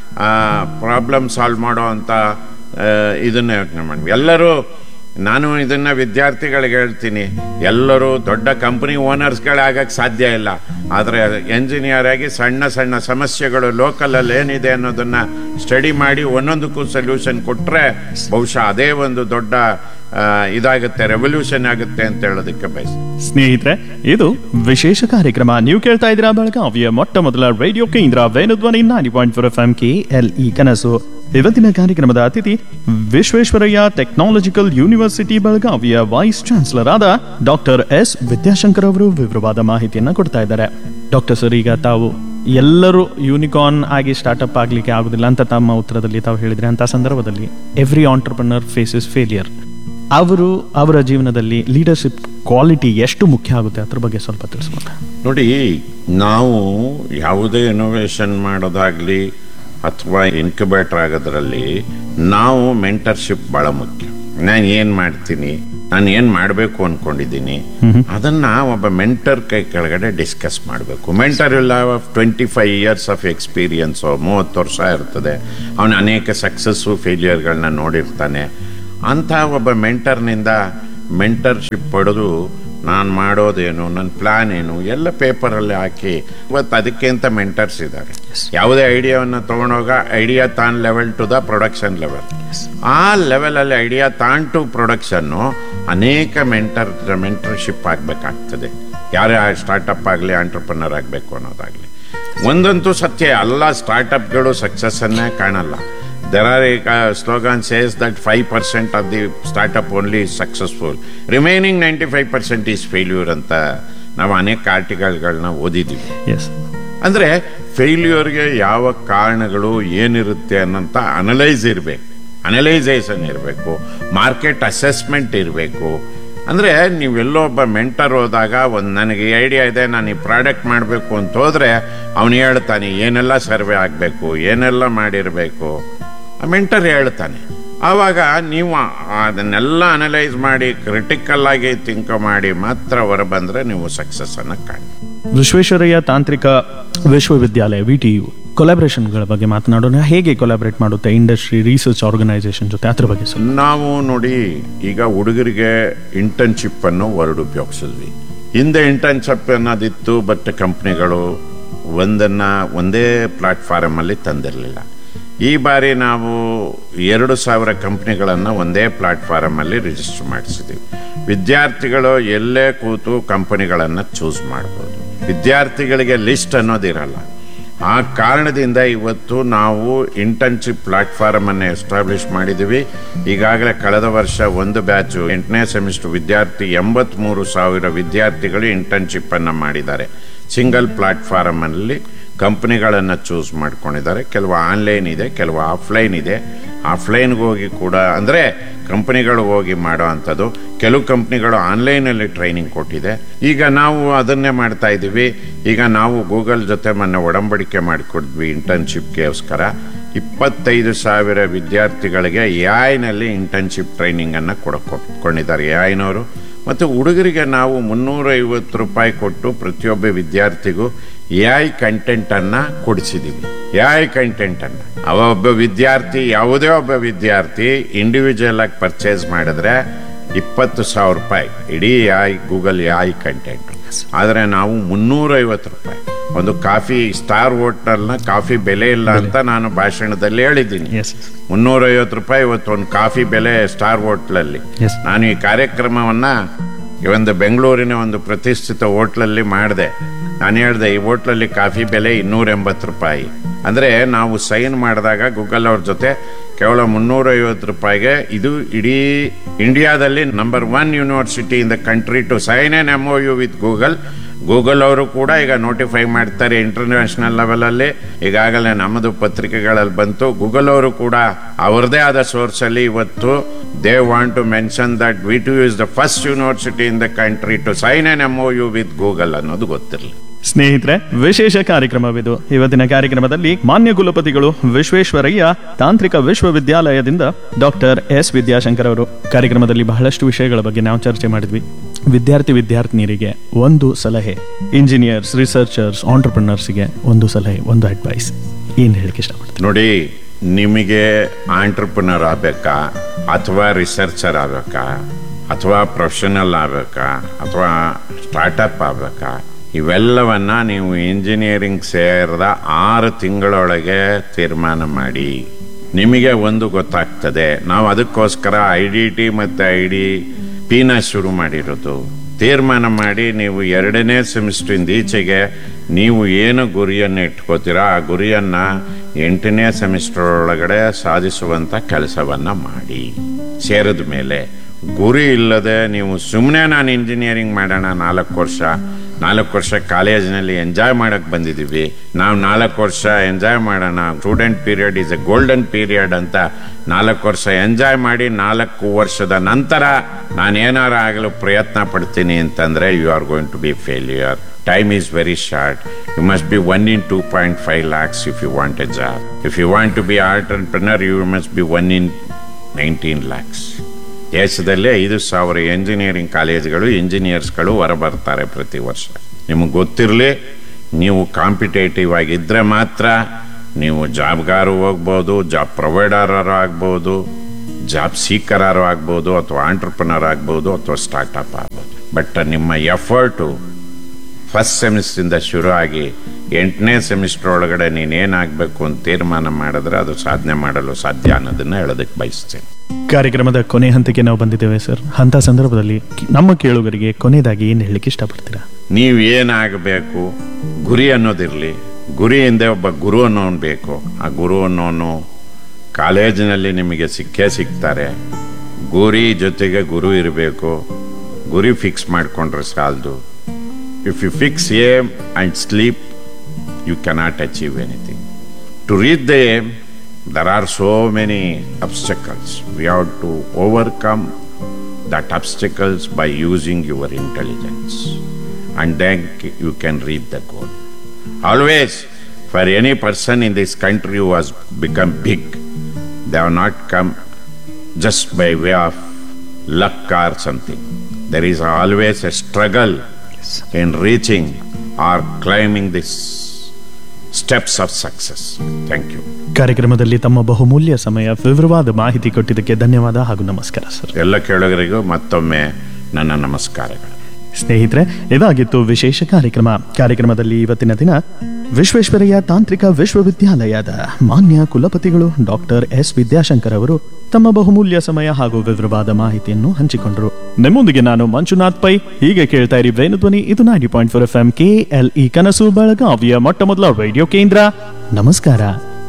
ಪ್ರಾಬ್ಲಮ್ ಸಾಲ್ವ್ ಮಾಡೋ ಅಂತ ಇದನ್ನ ಯೋಚನೆ ಮಾಡಿ ಎಲ್ಲರೂ ನಾನು ಇದನ್ನ ವಿದ್ಯಾರ್ಥಿಗಳಿಗೆ ಹೇಳ್ತೀನಿ ಎಲ್ಲರೂ ದೊಡ್ಡ ಕಂಪನಿ ಓನರ್ಸ್ಗಳಾಗಕ್ಕೆ ಸಾಧ್ಯ ಇಲ್ಲ ಆದರೆ ಎಂಜಿನಿಯರ್ ಆಗಿ ಸಣ್ಣ ಸಣ್ಣ ಸಮಸ್ಯೆಗಳು ಲೋಕಲಲ್ಲಿ ಏನಿದೆ ಅನ್ನೋದನ್ನ ಸ್ಟಡಿ ಮಾಡಿ ಒಂದೊಂದಕ್ಕೂ ಸೊಲ್ಯೂಷನ್ ಕೊಟ್ಟರೆ ಬಹುಶಃ ಅದೇ ಒಂದು ದೊಡ್ಡ ಆ, ಇದಾಗುತ್ತೆ ರೆವಲ್ಯೂಷನ್ ಆಗುತ್ತೆ ಅಂತ ಹೇಳೋದಕ್ಕೆ ಬಯಸ್ತೀನಿ ಸ್ನೇಹಿತರೆ ಇದು ವಿಶೇಷ ಕಾರ್ಯಕ್ರಮ ನೀವು ಕೇಳ್ತಾ ಇದ್ದೀರಾ ಬೆಳಗಾವಿಯ ಮೊಟ್ಟ ಮೊದಲ ರೇಡಿಯೋ ಕೇಂದ್ರ Venudhwani ninety point four F M K L E ಕನಸು ಇವತ್ತಿನ ಕಾರ್ಯಕ್ರಮದ ಅತಿಥಿ ವಿಶ್ವೇಶ್ವರಯ್ಯ ಟೆಕ್ನಾಲಜಿಕಲ್ ಯೂನಿವರ್ಸಿಟಿ ಬೆಳಗಾವಿಯ ವೈಸ್ ಚಾನ್ಸಲರ್ ಆದ ಡಾಕ್ಟರ್ ಎಸ್ ವಿದ್ಯಾಶಂಕರ್ ಅವರು ವಿವರವಾದ ಮಾಹಿತಿಯನ್ನ ಕೊಡ್ತಾ ಇದ್ದಾರೆ ಡಾಕ್ಟರ್ ಸರ್ ಈಗ ತಾವು ಎಲ್ಲರೂ ಯೂನಿಕಾರ್ನ್ ಆಗಿ ಸ್ಟಾರ್ಟ್ಅಪ್ ಆಗ್ಲಿಕ್ಕೆ ಆಗುದಿಲ್ಲ ಅಂತ ತಮ್ಮ ಉತ್ತರದಲ್ಲಿ ತಾವು ಹೇಳಿದ್ರೆ ಅಂತ ಸಂದರ್ಭದಲ್ಲಿ ಎವ್ರಿ ಆಂಟರ್ಪ್ರನರ್ ಫೇಸಸ್ ಫೇಲಿಯರ್ ಅವರು ಅವರ ಜೀವನದಲ್ಲಿ ಲೀಡರ್ಶಿಪ್ ಕ್ವಾಲಿಟಿ ಎಷ್ಟು ಮುಖ್ಯ ಆಗುತ್ತೆ ಅದ್ರ ಬಗ್ಗೆ ಸ್ವಲ್ಪ ತಿಳಿಸ್ಬೋದು ನೋಡಿ ನಾವು ಯಾವುದೇ ಇನೋವೇಷನ್ ಮಾಡೋದಾಗ್ಲಿ ಅಥವಾ ಇನ್ಕ್ಯುಬೇಟರ್ ಆಗೋದ್ರಲ್ಲಿ ನಾವು ಮೆಂಟರ್ಶಿಪ್ ಭಾಳ ಮುಖ್ಯ ನಾನು ಏನು ಮಾಡ್ತೀನಿ ನಾನು ಏನು ಮಾಡಬೇಕು ಅನ್ಕೊಂಡಿದ್ದೀನಿ ಅದನ್ನ ಒಬ್ಬ ಮೆಂಟರ್ ಕೈ ಕೆಳಗಡೆ ಡಿಸ್ಕಸ್ ಮಾಡಬೇಕು ಮೆಂಟರ್ ಇಲ್ಲ twenty five years of experience ಮೂವತ್ತು ವರ್ಷ ಇರ್ತದೆ ಅವನು ಅನೇಕ ಸಕ್ಸಸ್ಸು ಫೇಲ್ಯೂರ್ಗಳನ್ನ ನೋಡಿರ್ತಾನೆ ಅಂಥ ಒಬ್ಬ ಮೆಂಟರ್ನಿಂದ ಮೆಂಟರ್ಶಿಪ್ ಪಡೆದು ನಾನು ಮಾಡೋದೇನು ನನ್ನ ಪ್ಲಾನ್ ಏನು ಎಲ್ಲ ಪೇಪರಲ್ಲಿ ಹಾಕಿ ಇವತ್ತು ಅದಕ್ಕೆ ಅಂತ ಮೆಂಟರ್ಸ್ ಇದ್ದಾರೆ ಯಾವುದೇ ಐಡಿಯಾವನ್ನು ತಗೊಂಡೋಗ ಐಡಿಯಾ ತಾನ್ level to the production level ಆ ಲೆವೆಲಲ್ಲಿ ಐಡಿಯಾ ತಾನ್ ಟು ಪ್ರೊಡಕ್ಷನ್ನು ಅನೇಕ ಮೆಂಟರ್ ಮೆಂಟರ್ಶಿಪ್ ಆಗಬೇಕಾಗ್ತದೆ ಯಾರೇ ಸ್ಟಾರ್ಟಪ್ ಆಗಲಿ ಆಂಟ್ರಪ್ರನರ್ ಆಗಬೇಕು ಅನ್ನೋದಾಗಲಿ ಒಂದಂತೂ ಸತ್ಯ ಎಲ್ಲ ಸ್ಟಾರ್ಟಪ್ಗಳು ಸಕ್ಸಸ್ಸನ್ನೇ ಕಾಣಲ್ಲ there are slogan says that five percent of the startup only successful remaining ninety five percent is failure ಅಂತ ನಾವು ಅನೇಕ ಆರ್ಟಿಕಲ್ಗಳನ್ನ ಓದಿದ್ದೀವಿ ಎಸ್ ಅಂದ್ರೆ ಫೇಲ್ಯೂರ್ಗೆ ಯಾವ ಕಾರಣಗಳು ಏನಿರುತ್ತೆ ಅನ್ನೋಂಥ ಅನಲೈಸ್ ಇರಬೇಕು ಅನಲೈಸೇಷನ್ ಇರಬೇಕು ಮಾರ್ಕೆಟ್ ಅಸೆಸ್ಮೆಂಟ್ ಇರಬೇಕು ಅಂದ್ರೆ ನೀವೆಲ್ಲೋ ಒಬ್ಬ ಮೆಂಟರ್ ಹೋದಾಗ ಒಂದು ನನಗೆ ಐಡಿಯಾ ಇದೆ ನಾನು ಈ ಪ್ರಾಡಕ್ಟ್ ಮಾಡಬೇಕು ಅಂತ ಹೋದ್ರೆ ಅವನು ಹೇಳ್ತಾನೆ ಏನೆಲ್ಲ ಸರ್ವೆ ಆಗಬೇಕು ಏನೆಲ್ಲ ಮಾಡಿರಬೇಕು ಆ ಮೆಂಟರ್ ಹೇಳ್ತಾನೆ ಆವಾಗ ನೀವು ಅದನ್ನೆಲ್ಲ ಅನಲೈಸ್ ಮಾಡಿ ಕ್ರಿಟಿಕಲ್ ಆಗಿ ಥಿಂಕ್ ಮಾಡಿ ಮಾತ್ರ ಹೊರ ಬಂದ್ರೆ ನೀವು ಸಕ್ಸಸ್ ಅನ್ನ ಕಾಣಿ ವಿಶ್ವೇಶ್ವರಯ್ಯ ತಾಂತ್ರಿಕ ವಿಶ್ವವಿದ್ಯಾಲಯ ವಿ ಟಿ ಯು ಕೊಲಾಬ್ರೇಷನ್ಗಳ ಬಗ್ಗೆ ಮಾತನಾಡೋಣ ಹೇಗೆ ಕೊಲಾಬ್ರೇಟ್ ಮಾಡುತ್ತೆ ಇಂಡಸ್ಟ್ರಿ ರಿಸರ್ಚ್ ಆರ್ಗನೈಸೇಷನ್ ಜೊತೆ ಅದ್ರ ಬಗ್ಗೆ ಸ್ವಲ್ಪ ನಾವು ನೋಡಿ ಈಗ ಹುಡುಗರಿಗೆ ಇಂಟರ್ನ್ಶಿಪ್ ಅನ್ನೋ ವರ್ಡ್ ಉಪಯೋಗಿಸಿದ್ವಿ ಹಿಂದೆ ಇಂಟರ್ನ್ಶಿಪ್ ಅನ್ನೋದಿತ್ತು ಬಟ್ ಕಂಪ್ನಿಗಳು ಒಂದನ್ನ ಒಂದೇ ಪ್ಲಾಟ್ಫಾರ್ಮ್ ಅಲ್ಲಿ ತಂದಿರಲಿಲ್ಲ ಈ ಬಾರಿ ನಾವು ಎರಡು ಸಾವಿರ ಕಂಪ್ನಿಗಳನ್ನು ಒಂದೇ ಪ್ಲಾಟ್ಫಾರ್ಮ್ ಅಲ್ಲಿ ರಿಜಿಸ್ಟರ್ ಮಾಡಿಸಿದ್ದೀವಿ ವಿದ್ಯಾರ್ಥಿಗಳು ಎಲ್ಲೇ ಕೂತು ಕಂಪನಿಗಳನ್ನು ಚೂಸ್ ಮಾಡ್ಬೋದು ವಿದ್ಯಾರ್ಥಿಗಳಿಗೆ ಲಿಸ್ಟ್ ಅನ್ನೋದಿರಲ್ಲ ಆ ಕಾರಣದಿಂದ ಇವತ್ತು ನಾವು ಇಂಟರ್ನ್ಶಿಪ್ ಪ್ಲಾಟ್ಫಾರ್ಮ್ ಅನ್ನು ಎಸ್ಟಾಬ್ಲಿಷ್ ಮಾಡಿದ್ದೀವಿ ಈಗಾಗಲೇ ಕಳೆದ ವರ್ಷ ಒಂದು ಬ್ಯಾಚು ಎಂಟನೇ ಸೆಮಿಸ್ಟರ್ ವಿದ್ಯಾರ್ಥಿ ಎಂಬತ್ಮೂರು ಸಾವಿರ ವಿದ್ಯಾರ್ಥಿಗಳು ಇಂಟರ್ನ್ಶಿಪ್ ಅನ್ನು ಮಾಡಿದ್ದಾರೆ ಸಿಂಗಲ್ ಪ್ಲಾಟ್ಫಾರ್ಮ್ ಅಲ್ಲಿ ಕಂಪನಿಗಳನ್ನು ಚೂಸ್ ಮಾಡ್ಕೊಂಡಿದ್ದಾರೆ ಕೆಲವು ಆನ್ಲೈನ್ ಇದೆ ಕೆಲವು ಆಫ್ಲೈನ್ ಇದೆ ಆಫ್ಲೈನ್ಗೆ ಹೋಗಿ ಕೂಡ ಅಂದರೆ ಕಂಪನಿಗಳು ಹೋಗಿ ಮಾಡೋ ಅಂಥದ್ದು ಕೆಲವು ಕಂಪ್ನಿಗಳು ಆನ್ಲೈನಲ್ಲಿ ಟ್ರೈನಿಂಗ್ ಕೊಟ್ಟಿದೆ ಈಗ ನಾವು ಅದನ್ನೇ ಮಾಡ್ತಾ ಇದ್ದೀವಿ ಈಗ ನಾವು ಗೂಗಲ್ ಜೊತೆ ಮೊನ್ನೆ ಒಡಂಬಡಿಕೆ ಮಾಡಿಕೊಡ್ವಿ ಇಂಟರ್ನ್ಶಿಪ್ಗೋಸ್ಕರ ಇಪ್ಪತ್ತೈದು ಸಾವಿರ ವಿದ್ಯಾರ್ಥಿಗಳಿಗೆ ಎಐನಲ್ಲಿ ಇಂಟರ್ನ್ಶಿಪ್ ಟ್ರೈನಿಂಗನ್ನು ಕೊಡ್ಕೊಂಡಿದ್ದಾರೆ ಎಐನವರು ಮತ್ತು ಹುಡುಗರಿಗೆ ನಾವು ಮುನ್ನೂರೈವತ್ತು ರೂಪಾಯಿ ಕೊಟ್ಟು ಪ್ರತಿಯೊಬ್ಬ ವಿದ್ಯಾರ್ಥಿಗೂ ಎ ಐ ಕಂಟೆಂಟನ್ನು ಕೊಡಿಸಿದ್ದೀವಿ ಎ ಐ ಕಂಟೆಂಟನ್ನು ಅವ ಒಬ್ಬ ವಿದ್ಯಾರ್ಥಿ ಯಾವುದೇ ಒಬ್ಬ ವಿದ್ಯಾರ್ಥಿ ಇಂಡಿವಿಜುವಲ್ ಆಗಿ ಪರ್ಚೇಸ್ ಮಾಡಿದ್ರೆ ಇಪ್ಪತ್ತು ಸಾವಿರ ರೂಪಾಯಿ ಇಡೀ I Google A I content ಆದರೆ ನಾವು ಮುನ್ನೂರೈವತ್ತು ರೂಪಾಯಿ ಒಂದು ಕಾಫಿ ಸ್ಟಾರ್ ಹೋಟೆಲ್ನ ಕಾಫಿ ಬೆಲೆ ಇಲ್ಲ ಅಂತ ನಾನು ಭಾಷಣದಲ್ಲಿ ಹೇಳಿದ್ದೀನಿ ಎಸ್ ಮುನ್ನೂರೈವತ್ತು ರೂಪಾಯಿ ಇವತ್ತು ಒಂದು ಕಾಫಿ ಬೆಲೆ ಸ್ಟಾರ್ ಹೋಟ್ಲಲ್ಲಿ Yes. ನಾನು ಈ ಕಾರ್ಯಕ್ರಮವನ್ನ ಈ ಒಂದು ಬೆಂಗಳೂರಿನ ಒಂದು ಪ್ರತಿಷ್ಠಿತ ಹೋಟ್ಲಲ್ಲಿ ಮಾಡಿದೆ ನಾನು ಹೇಳಿದೆ ಈ ಹೋಟ್ಲಲ್ಲಿ ಕಾಫಿ ಬೆಲೆ ಇನ್ನೂರ ಎಂಬತ್ತು ರೂಪಾಯಿ ಅಂದ್ರೆ ನಾವು ಸೈನ್ ಮಾಡಿದಾಗ ಗೂಗಲ್ ಅವ್ರ ಜೊತೆ ಕೇವಲ ಮುನ್ನೂರೈವತ್ತು ರೂಪಾಯಿಗೆ ಇದು ಇಡೀ ಇಂಡಿಯಾದಲ್ಲಿ number one university in the country to sign N M U with Google Google ಅವರು ಕೂಡ ಈಗ ನೋಟಿಫೈ ಮಾಡ್ತಾರೆ ಇಂಟರ್ನ್ಯಾಷನಲ್ ಲೆವೆಲಲ್ಲಿ ಈಗಾಗಲೇ ನಮ್ಮದು ಪತ್ರಿಕೆಗಳಲ್ಲಿ ಬಂತು ಗೂಗಲ್ ಅವರು ಕೂಡ ಅವರದೇ ಆದ ಸೋರ್ಸ್ ಅಲ್ಲಿ ಇವತ್ತು they want to mention that we too is the first university in the country to sign N M U with Google ಅನ್ನೋದು ಗೊತ್ತಿರಲಿ ಸ್ನೇಹಿತರೆ ವಿಶೇಷ ಕಾರ್ಯಕ್ರಮವಿದು ಇವತ್ತಿನ ಕಾರ್ಯಕ್ರಮದಲ್ಲಿ ಮಾನ್ಯ ಕುಲಪತಿಗಳು ವಿಶ್ವೇಶ್ವರಯ್ಯ ತಾಂತ್ರಿಕ ವಿಶ್ವವಿದ್ಯಾಲಯದಿಂದ ಡಾಕ್ಟರ್ ಎಸ್ ವಿದ್ಯಾಶಂಕರ್ ಅವರು ಕಾರ್ಯಕ್ರಮದಲ್ಲಿ ಬಹಳಷ್ಟು ವಿಷಯಗಳ ಬಗ್ಗೆ ನಾವು ಚರ್ಚೆ ಮಾಡಿದ್ವಿ ವಿದ್ಯಾರ್ಥಿ ವಿದ್ಯಾರ್ಥಿನಿಯರಿಗೆ ಒಂದು ಸಲಹೆ ಇಂಜಿನಿಯರ್ಸ್ ರಿಸರ್ಚರ್ಸ್ ಆಂಟರ್ಪ್ರಿನರ್ಸ್ಗೆ ಒಂದು ಸಲಹೆ ಒಂದು ಅಡ್ವೈಸ್ ಏನ್ ಹೇಳಕ್ಕೆ ಇಷ್ಟಪಡ್ತೀನಿ ನೋಡಿ ನಿಮಗೆ ಆಂಟ್ರಪ್ರನರ್ ಆಗಬೇಕಾ ಅಥವಾ ರಿಸರ್ಚರ್ ಆಗಬೇಕಾ ಅಥವಾ ಪ್ರೊಫೆಷನಲ್ ಆಗಬೇಕಾ ಅಥವಾ ಸ್ಟಾರ್ಟಪ್ ಆಗಬೇಕಾ ಇವೆಲ್ಲವನ್ನ ನೀವು ಇಂಜಿನಿಯರಿಂಗ್ ಸೇರಿದ ಆರು ತಿಂಗಳೊಳಗೆ ತೀರ್ಮಾನ ಮಾಡಿ ನಿಮಗೆ ಒಂದು ಗೊತ್ತಾಗ್ತದೆ ನಾವು ಅದಕ್ಕೋಸ್ಕರ ಐ ಡಿ ಟಿ ಮತ್ತು ಐ ಡಿ ಪಿನ ಶುರು ಮಾಡಿರೋದು ತೀರ್ಮಾನ ಮಾಡಿ ನೀವು ಎರಡನೇ ಸೆಮಿಸ್ಟ್ರಿಂದ ಈಚೆಗೆ ನೀವು ಏನು ಗುರಿಯನ್ನು ಇಟ್ಕೋತೀರಾ ಆ ಗುರಿಯನ್ನ ಎಂಟನೇ ಸೆಮಿಸ್ಟರ್ ಒಳಗಡೆ ಸಾಧಿಸುವಂತ ಕೆಲಸವನ್ನ ಮಾಡಿ ಸೇರಿದ ಮೇಲೆ ಗುರಿ ಇಲ್ಲದೆ ನೀವು ಸುಮ್ಮನೆ ನಾನು ಇಂಜಿನಿಯರಿಂಗ್ ಮಾಡೋಣ ನಾಲ್ಕು ವರ್ಷ ನಾಲ್ಕು ವರ್ಷ ಕಾಲೇಜಿನಲ್ಲಿ ಎಂಜಾಯ್ ಮಾಡಕ್ ಬಂದಿದ್ದೀವಿ ನಾವು ನಾಲ್ಕು ವರ್ಷ ಎಂಜಾಯ್ ಮಾಡೋಣ student period is a golden period ಅಂತ ನಾಲ್ಕು ವರ್ಷ ಎಂಜಾಯ್ ಮಾಡಿ ನಾಲ್ಕು ವರ್ಷದ ನಂತರ ನಾನು ಏನಾರ ಆಗಲು ಪ್ರಯತ್ನ ಪಡ್ತೀನಿ ಅಂತಂದ್ರೆ you are going to be failure time is very short you must be one in two point five lakhs if you want a job if you want to be entrepreneur you must be one in nineteen lakhs ದೇಶದಲ್ಲಿ ಐದು ಸಾವಿರ ಎಂಜಿನಿಯರಿಂಗ್ ಕಾಲೇಜುಗಳು ಇಂಜಿನಿಯರ್ಸ್ಗಳು ಹೊರಬರ್ತಾರೆ ಪ್ರತಿ ವರ್ಷ ನಿಮಗೆ ಗೊತ್ತಿರಲಿ ನೀವು ಕಾಂಪಿಟೇಟಿವ್ ಆಗಿದ್ದರೆ ಮಾತ್ರ ನೀವು ಜಾಬ್ಗಾರು ಹೋಗ್ಬೋದು ಜಾಬ್ ಪ್ರೊವೈಡರ್ ಆಗ್ಬೋದು ಜಾಬ್ ಸೀಕರಾರು ಆಗ್ಬೋದು ಅಥವಾ ಆಂಟ್ರಪ್ರನರ್ ಆಗ್ಬೋದು ಅಥವಾ ಸ್ಟಾರ್ಟಪ್ ಆಗ್ಬೋದು ಬಟ್ ನಿಮ್ಮ ಎಫರ್ಟು ಫಸ್ಟ್ ಸೆಮಿಸ್ಟ್ರಿಂದ ಶುರು ಆಗಿ ಎಂಟನೇ ಸೆಮಿಸ್ಟರ್ ಒಳಗಡೆ ನೀನೇನಾಗಬೇಕು ಅಂತ ತೀರ್ಮಾನ ಮಾಡಿದ್ರೆ ಅದು ಸಾಧನೆ ಮಾಡಲು ಸಾಧ್ಯ ಅನ್ನೋದನ್ನ ಹೇಳೋದಕ್ಕೆ ಬಯಸ್ತೇನೆ ಕಾರ್ಯಕ್ರಮದ ಕೊನೆ ಹಂತಕ್ಕೆ ನಾವು ಬಂದಿದ್ದೇವೆ ಸರ್ ಅಂತ ಸಂದರ್ಭದಲ್ಲಿ ಕಿ- ನಮ್ಮ ಕೇಳುಗರಿಗೆ ಕೊನೆಯದಾಗಿ ಏನು ಹೇಳಲಿಕ್ಕೆ ಇಷ್ಟಪಡ್ತೀರಾ ನೀವು ಏನಾಗಬೇಕು ಗುರಿ ಅನ್ನೋದಿರಲಿ ಗುರಿಯಿಂದ ಒಬ್ಬ ಗುರು ಅನ್ನೋನು ಬೇಕು ಆ ಗುರು ಅನ್ನೋನು ಕಾಲೇಜಿನಲ್ಲಿ ನಿಮಗೆ ಸಿಕ್ಕೇ ಸಿಗ್ತಾರೆ ಗುರಿ ಜೊತೆಗೆ ಗುರು ಇರಬೇಕು ಗುರಿ ಫಿಕ್ಸ್ ಮಾಡಿಕೊಂಡ್ರೆ ಸಾಲದು if you fix aim and sleep you cannot achieve anything to reach the aim there are so many obstacles we have to overcome that obstacles by using your intelligence and then c- you can reach the goal always for any person in this country who has become big they have not come just by way of luck or something there is always a struggle in reaching or climbing these steps of success thank you ಕಾರ್ಯಕ್ರಮದಲ್ಲಿ ತಮ್ಮ ಬಹುಮೂಲ್ಯ ಸಮಯ ವಿವರವಾದ ಮಾಹಿತಿ ಕೊಟ್ಟಿದ್ದಕ್ಕೆ ಧನ್ಯವಾದ ಹಾಗೂ ನಮಸ್ಕಾರ ಸರ್ ಎಲ್ಲ ಕೇಳುಗರಿಗೂ ಮತ್ತೊಮ್ಮೆ ನನ್ನ ನಮಸ್ಕಾರಗಳು ಸ್ನೇಹಿತರೆ ಇದಾಗಿತ್ತು ವಿಶೇಷ ಕಾರ್ಯಕ್ರಮ ಕಾರ್ಯಕ್ರಮದಲ್ಲಿ ಇವತ್ತಿನ ದಿನ ವಿಶ್ವೇಶ್ವರಯ್ಯ ತಾಂತ್ರಿಕ ವಿಶ್ವವಿದ್ಯಾಲಯದ ಮಾನ್ಯ ಕುಲಪತಿಗಳು ಡಾಕ್ಟರ್ ಎಸ್ ವಿದ್ಯಾಶಂಕರ್ ಅವರು ತಮ್ಮ ಬಹುಮೂಲ್ಯ ಸಮಯ ಹಾಗೂ ವಿವರವಾದ ಮಾಹಿತಿಯನ್ನು ಹಂಚಿಕೊಂಡರು ನಿಮ್ಮೊಂದಿಗೆ ನಾನು ಮಂಜುನಾಥ್ ಪೈ ಹೀಗೆ ಕೇಳ್ತಾ ಇರಿ ಧ್ವನಿ ಇದು ninety point four F M K L E ಕನಸು ಬೆಳಗಾವಿಯ ಮೊಟ್ಟ ಮೊದಲ ರೇಡಿಯೋ ಕೇಂದ್ರ ನಮಸ್ಕಾರ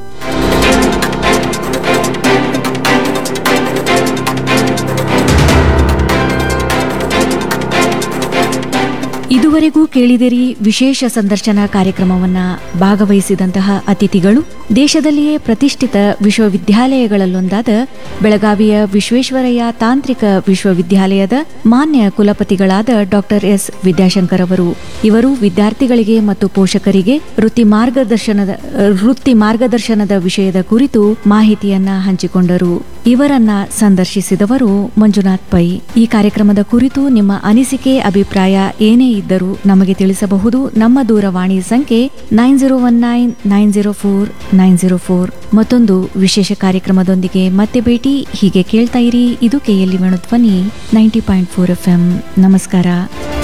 ಇದುವರೆಗೂ ಕೇಳಿದಿರಿ ವಿಶೇಷ ಸಂದರ್ಶನ ಕಾರ್ಯಕ್ರಮವನ್ನ ಭಾಗವಹಿಸಿದಂತಹ ಅತಿಥಿಗಳು ದೇಶದಲ್ಲಿಯೇ ಪ್ರತಿಷ್ಠಿತ ವಿಶ್ವವಿದ್ಯಾಲಯಗಳಲ್ಲೊಂದಾದ ಬೆಳಗಾವಿಯ ವಿಶ್ವೇಶ್ವರಯ್ಯ ತಾಂತ್ರಿಕ ವಿಶ್ವವಿದ್ಯಾಲಯದ ಮಾನ್ಯ ಕುಲಪತಿಗಳಾದ ಡಾಕ್ಟರ್ ಎಸ್ ವಿದ್ಯಾಶಂಕರ್ ಅವರು ಇವರು ವಿದ್ಯಾರ್ಥಿಗಳಿಗೆ ಮತ್ತು ಪೋಷಕರಿಗೆ ವೃತ್ತಿ ಮಾರ್ಗದರ್ಶನದ ವೃತ್ತಿ ಮಾರ್ಗದರ್ಶನದ ವಿಷಯದ ಕುರಿತು ಮಾಹಿತಿಯನ್ನ ಹಂಚಿಕೊಂಡರು ಇವರನ್ನ ಸಂದರ್ಶಿಸಿದವರು ಮಂಜುನಾಥ್ ಪೈ ಈ ಕಾರ್ಯಕ್ರಮದ ಕುರಿತು ನಿಮ್ಮ ಅನಿಸಿಕೆ ಅಭಿಪ್ರಾಯ ಏನೇ ಇದ್ದರೂ ನಮಗೆ ತಿಳಿಸಬಹುದು ನಮ್ಮ ದೂರವಾಣಿ ಸಂಖ್ಯೆ nine zero one nine nine zero four nine zero four ಮತ್ತೊಂದು ವಿಶೇಷ ಕಾರ್ಯಕ್ರಮದೊಂದಿಗೆ ಮತ್ತೆ ಭೇಟಿ ಹೀಗೆ ಕೇಳ್ತಾ ಇರಿ ಇದು KLE Venudhwani ninety point four F M ನಮಸ್ಕಾರ